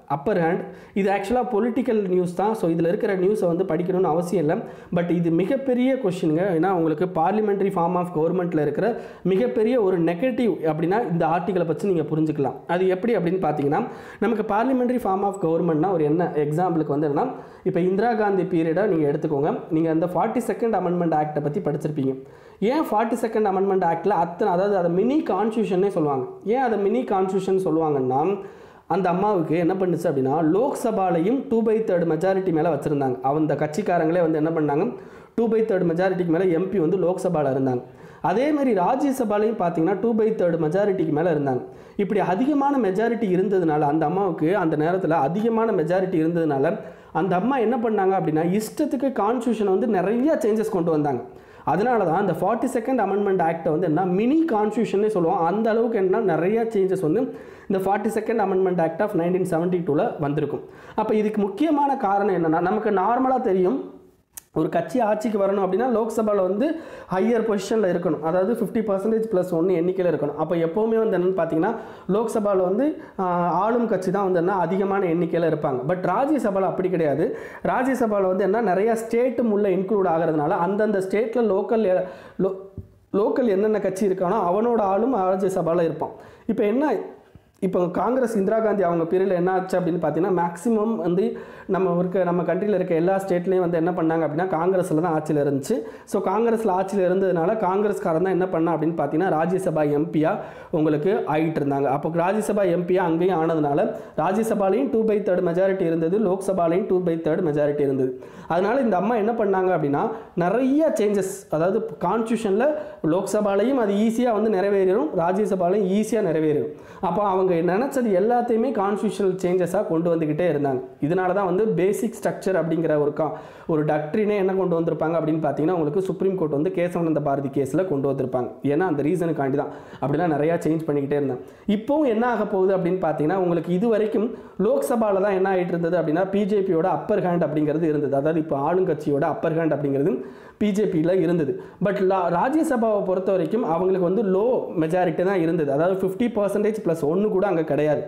அப்பர் ஹேண்ட் இது ஆக்சுவலாக பொலிட்டிக்கல் நியூஸ் தான் ஸோ இதில் இருக்கிற நியூஸை வந்து படிக்கணும்னு அவசியம் இல்லை பட் இது மிகப்பெரிய கொஷினுங்க ஏன்னா உங்களுக்கு பார்லிமெண்ட்ரி ஃபார்ம் ஆஃப் கவர்மெண்ட்டில் இருக்கிற மிகப்பெரிய ஒரு நெகட்டிவ் அப்படின்னா இந்த ஆர்டிக்கலை பற்றி நீங்கள் புரிஞ்சுக்கலாம் அது எப்படி அப்படின்னு பார்த்தீங்கன்னா நமக்கு பார்லிமெண்ட்ரி ஃபார்ம் ஆஃப் கவர்மெண்ட்னா ஒரு என்ன எக்ஸாம்பிளுக்கு வந்து என்னன்னா இப்போ இந்திரா காந்தி பீரியடை நீங்கள் எடுத்துக்கோங்க நீங்கள் அந்த ஃபார்ட்டி செகண்ட் அமெண்ட்மெண்ட் ஆக்டை பற்றி படிச்சிருப்பீங்க ஏன் ஃபார்ட்டி செகண்ட் அமெண்ட்மெண்ட் ஆக்டில் அத்தனை அதாவது அதை மினி கான்ஸ்டியூஷனே சொல்லுவாங்க ஏன் அதை மினி கான்ஸ்டியூஷன் சொல்லுவாங்கன்னா அந்த அம்மாவுக்கு என்ன பண்ணுச்சு அப்படின்னா லோக்சபாலையும் டூ பை தேர்ட் மெஜாரிட்டி மேலே வச்சுருந்தாங்க அந்த கட்சிக்காரங்களே வந்து என்ன பண்ணாங்க டூ பை தேர்ட் மெஜாரிட்டிக்கு மேலே எம்பி வந்து லோக்சபாவில் இருந்தாங்க அதே மாதிரி ராஜ்யசபாலையும் பார்த்தீங்கன்னா டூ பை தேர்ட் மெஜாரிட்டிக்கு மேலே இருந்தாங்க இப்படி அதிகமான மெஜாரிட்டி இருந்ததுனால அந்த அம்மாவுக்கு அந்த நேரத்தில் அதிகமான மெஜாரிட்டி இருந்ததுனால அந்த அம்மா என்ன பண்ணாங்க அப்படின்னா இஷ்டத்துக்கு கான்ஸ்டியூஷன் வந்து நிறைய சேஞ்சஸ் கொண்டு வந்தாங்க அதனால தான் இந்த ஃபார்ட்டி செகண்ட் அமெண்ட்மெண்ட் ஆக்டை வந்து என்ன மினி கான்ஸ்டியூஷனே சொல்லுவோம் அந்த அளவுக்கு என்ன நிறைய சேஞ்சஸ் வந்து இந்த forty second amendment act of nineteen seventy டூவில் வந்திருக்கும் அப்போ இதுக்கு முக்கியமான காரணம் என்னென்னா நமக்கு நார்மலாக தெரியும் ஒரு கட்சி ஆட்சிக்கு வரணும் அப்படின்னா லோக்சபாவில் வந்து ஹையர் பொசிஷனில் இருக்கணும் அதாவது ஃபிஃப்டி பர்சன்டேஜ் ப்ளஸ் ஒன்று எண்ணிக்கையில் இருக்கணும் அப்போ எப்போவுமே வந்து என்னென்னு பார்த்தீங்கன்னா லோக்சபாவில் வந்து ஆஹ், ஆளும் கட்சி தான் வந்து என்ன அதிகமான எண்ணிக்கையில் இருப்பாங்க பட் ராஜ்யசபாவில் அப்படி கிடையாது ராஜ்யசபாவில் வந்து என்ன நிறைய ஸ்டேட்டும் உள்ள இன்க்ளூட் ஆகிறதுனால அந்தந்த ஸ்டேட்டில் லோக்கல் லோ லோக்கல் என்னென்ன கட்சி இருக்கானோ அவனோட ஆளும் ராஜ்யசபாவில் இருப்பான் இப்போ என்ன இப்போ காங்கிரஸ் இந்திரா காந்தி அவங்க பீரியடில் என்ன ஆச்சு அப்படின்னு பார்த்தீங்கன்னா மேக்ஸிமம் வந்து நம்ம இருக்க நம்ம கண்ட்ரியில் இருக்க எல்லா ஸ்டேட்லேயும் வந்து என்ன பண்ணாங்க அப்படின்னா காங்கிரஸில் தான் ஆட்சியில் இருந்துச்சு ஸோ காங்கிரஸில் ஆட்சியில் இருந்ததுனால காங்கிரஸ்காரன் தான் என்ன பண்ணா அப்படின்னு பார்த்தீங்கன்னா ராஜ்யசபா எம்பியாக உங்களுக்கு ஆகிட்டு இருந்தாங்க அப்போ ராஜ்யசபா எம்பியாக அங்கேயும் ஆனதுனால ராஜ்யசபாலையும் டூ பை தேர்ட் மெஜாரிட்டி இருந்தது லோக்சபாலையும் டூ பை தேர்ட் மெஜாரிட்டி இருந்தது அதனால இந்த அம்மா என்ன பண்ணாங்க அப்படின்னா நிறைய சேஞ்சஸ் அதாவது கான்ஸ்டியூஷனில் லோக்சபாலையும் அது ஈஸியாக வந்து நிறைவேறும் ராஜ்யசபாலையும் ஈஸியாக நிறைவேறும் அப்போ அவங்க நினச்சது எல்லாத்தையுமே கான்ஸ்டியூஷனல் சேஞ்சஸாக கொண்டு வந்துக்கிட்டே இருந்தாங்க இதனால தான் வந்து பேசிக் ஸ்ட்ரக்சர் அப்படிங்கிற ஒரு கா ஒரு டக்ட்ரினே என்ன கொண்டு வந்திருப்பாங்க அப்படின்னு பார்த்தீங்கன்னா உங்களுக்கு சுப்ரீம் கோர்ட் வந்து கேசவானந்த பாரதி கேஸில் கொண்டு வந்திருப்பாங்க ஏன்னா அந்த ரீசனுக்காண்டி தான் அப்படிலாம் நிறையா சேஞ்ச் பண்ணிக்கிட்டே இருந்தாங்க இப்போவும் என்ன ஆக போகுது அப்படின்னு பார்த்தீங்கன்னா உங்களுக்கு இது வரைக்கும் லோக்சபாவில் தான் என்ன ஆகிட்டு இருந்தது அப்படின்னா பிஜேபியோட அப்பர் ஹேண்ட் அப்படிங்கிறது இருந்தது அதாவது இப்போ ஆளுங்கட்சியோட அப்பர் ஹேண்ட் அப்படிங்கிறது பிஜேபியில் இருந்தது பட் லா ராஜ்யசபாவை பொறுத்த வரைக்கும் அவங்களுக்கு வந்து லோ மெஜாரிட்டி தான் இருந்தது அதாவது ஃபிஃப்டி பர்சன்டேஜ் ப்ளஸ் ஒன்று கூட அங்கே கிடையாது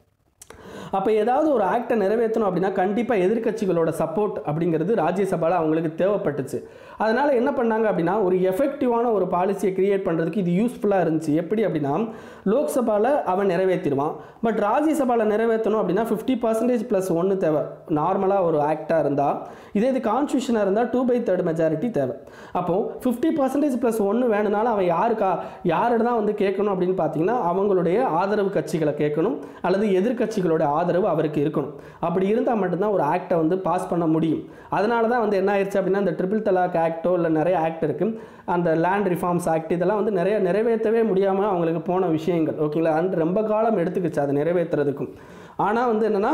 அப்போ ஏதாவது ஒரு ஆக்டை நிறைவேற்றணும் அப்படின்னா கண்டிப்பாக எதிர்க்கட்சிகளோட சப்போர்ட் அப்படிங்கிறது ராஜ்யசபாவில் அவங்களுக்கு தேவைப்பட்டுச்சு அதனால் என்ன பண்ணாங்க அப்படின்னா ஒரு எஃபெக்டிவான ஒரு பாலிசியை கிரியேட் பண்ணுறதுக்கு இது யூஸ்ஃபுல்லாக இருந்துச்சு எப்படி அப்படின்னா லோக்சபாவில் அவன் நிறைவேற்றிடுவான் பட் ராஜ்யசபாவில் நிறைவேற்றணும் அப்படின்னா ஃபிஃப்டி பர்சன்டேஜ் ப்ளஸ் ஒன்று தேவை நார்மலாக ஒரு ஆக்டாக இருந்தால் இதே இது கான்ஸ்டியூஷனாக இருந்தால் டூ பை தேர்ட் மெஜாரிட்டி தேவை அப்போது ஃபிஃப்டி பர்சன்டேஜ் ப்ளஸ் ஒன்று வேணுனாலும் அவன் யாருக்கா யாரோட தான் வந்து கேட்கணும் அப்படின்னு பார்த்தீங்கன்னா அவங்களுடைய ஆதரவு கட்சிகளை கேட்கணும் அல்லது எதிர்க்கட்சிகளோட ஆதரவு அவருக்கு இருக்கணும் அப்படி இருந்தால் மட்டும்தான் ஒரு ஆக்டை வந்து பாஸ் பண்ண முடியும் அதனால தான் வந்து என்ன ஆயிடுச்சு அப்படின்னா இந்த ட்ரிபிள் தலாக் ஆக்டோ இல்லை நிறைய ஆக்ட் இருக்குது அந்த லேண்ட் ரிஃபார்ம்ஸ் ஆக்ட் இதெல்லாம் வந்து நிறைய நிறைவேற்றவே முடியாமல் அவங்களுக்கு போன விஷயங்கள் ஓகேங்களா அண்ட் ரொம்ப காலம் எடுத்துக்கிச்சு அதை நிறைவேற்றுறதுக்கும் ஆனால் வந்து என்னென்னா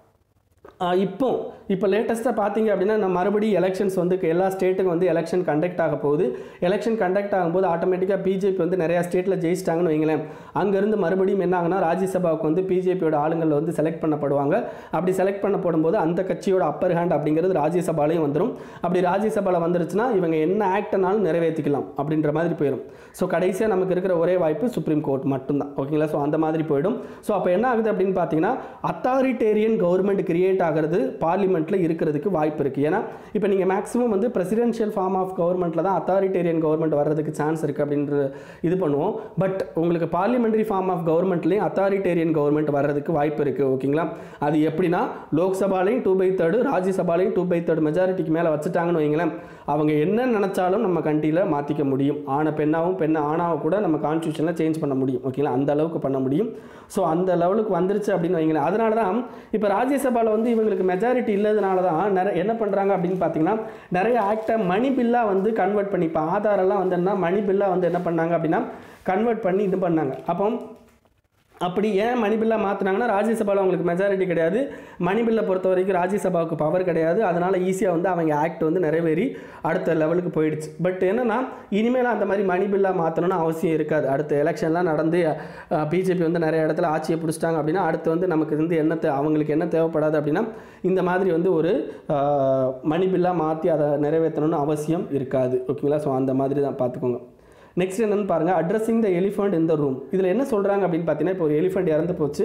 ஆஹ் இப்போ இப்போ லேட்டஸ்ட்டாக பார்த்தீங்க அப்படின்னா நம்ம மறுபடியும் எலெக்ஷன்ஸ் வந்து எல்லா ஸ்டேட்டுக்கும் வந்து எலெக்ஷன் கண்டக்ட் ஆக போகுது எலெக்ஷன் கண்டக்ட் ஆகும்போது ஆட்டோமேட்டிக்காக பிஜேபி வந்து நிறையா ஸ்டேட்டில் ஜெயிச்சிட்டாங்கன்னு வைங்களேன் அங்கேருந்து மறுபடியும் என்ன ஆகுனா ராஜ்யசபாவுக்கு வந்து பிஜேபியோட ஆளுங்கள் வந்து செலக்ட் பண்ணப்படுவாங்க அப்படி செலக்ட் பண்ணப்படும் போது அந்த கட்சியோட அப்பர் ஹேண்ட் அப்படிங்கிறது ராஜ்யசபாலையும் வந்துடும் அப்படி ராஜ்யசபாவில் வந்துருச்சுன்னா இவங்க என்ன ஆக்ட்னாலும் நிறைவேற்றிக்கலாம் அப்படின்ற மாதிரி போயிடும் ஸோ கடைசியாக நமக்கு இருக்கிற ஒரே வாய்ப்பு சுப்ரீம் கோர்ட் மட்டும்தான் ஓகேங்களா ஸோ அந்த மாதிரி போயிடும் ஸோ அப்போ என்ன ஆகுது அப்படின்னு பார்த்தீங்கன்னா அத்தாரிட்டேரியன் கவர்மெண்ட் கிரியேட் ஆகிறது பார்லிமெண்ட்டில் இருக்கிறதுக்கு வாய்ப்பு இருக்குது ஏன்னா இப்போ நீங்கள் மேக்ஸிமம் வந்து பிரசிடென்ஷியல் ஃபார்ம் ஆஃப் கவர்மெண்ட்டில் தான் அத்தாரிட்டேரியன் கவர்மெண்ட் வர்றதுக்கு சான்ஸ் இருக்குது அப்படின்ற இது பண்ணுவோம் பட் உங்களுக்கு பார்லிமெண்டரி ஃபார்ம் ஆஃப் கவர்மெண்ட்லேயும் அத்தாரிட்டேரியன் கவர்மெண்ட் வர்றதுக்கு வாய்ப்பு இருக்குது ஓகேங்களா அது எப்படின்னா லோக்சபாலையும் டூ பை தேர்டு ராஜ்யசபாலையும் டூ பை தேர்டு மெஜாரிட்டிக்கு மேலே வச்சுட்டாங்கன்னு வைங்களேன் அவங்க என்ன நினச்சாலும் நம்ம கண்ட்ரியில் மாற்றிக்க முடியும் ஆணை பெண்ணாகவும் பெண்ணை ஆணாவும் கூட நம்ம கான்ஸ்டியூஷனில் சேஞ்ச் பண்ண முடியும் ஓகேங்களா அந்த அளவுக்கு பண்ண முடியும் ஸோ அந்த லெவலுக்கு வந்துருச்சு அப்படின்னு வைங்களேன் அதனால தான் இப்போ ராஜ்யசபாவில் வந்து இவங்களுக்கு மெஜாரிட்டி இல்லாதனால தான் நிறைய என்ன பண்ணுறாங்க அப்படின்னு பார்த்தீங்கன்னா நிறைய ஆக்டை மணி பில்லாக வந்து கன்வெர்ட் பண்ணி இப்போ ஆதாரெல்லாம் வந்து என்ன மணி பில்லாக வந்து என்ன பண்ணாங்க அப்படின்னா கன்வெர்ட் பண்ணி இது பண்ணாங்க அப்போ அப்படி ஏன் மணி பில்லாக மாற்றினாங்கன்னா ராஜ்யசபாவில் அவங்களுக்கு மெஜாரிட்டி கிடையாது மணி பில்லை பொறுத்த வரைக்கும் ராஜ்யசபாவுக்கு பவர் கிடையாது அதனால் ஈஸியாக வந்து அவங்க ஆக்ட் வந்து நிறைவேறி அடுத்த லெவலுக்கு போயிடுச்சு பட் என்னன்னா இனிமேல் அந்த மாதிரி மணி பில்லாக மாற்றணும்னு அவசியம் இருக்காது அடுத்த எலெக்ஷன்லாம் நடந்து பிஜேபி வந்து நிறைய இடத்துல ஆட்சியை பிடிச்சிட்டாங்க அப்படின்னா அடுத்து வந்து நமக்கு வந்து என்ன தே அவங்களுக்கு என்ன தேவைப்படாது அப்படின்னா இந்த மாதிரி வந்து ஒரு ஆஹ், மணி பில்லாக மாற்றி அதை நிறைவேற்றணும்னு அவசியம் இருக்காது ஓகேங்களா ஸோ அந்த மாதிரி தான் பார்த்துக்கோங்க நெக்ஸ்ட் என்னன்னு பாருங்கள் அட்ரஸிங் த எலிஃபண்ட் இந்த ரூம் இதில் என்ன சொல்கிறாங்க அப்படின்னு பார்த்தீங்கன்னா இப்போ ஒரு எலிஃபண்ட் இறந்து போச்சு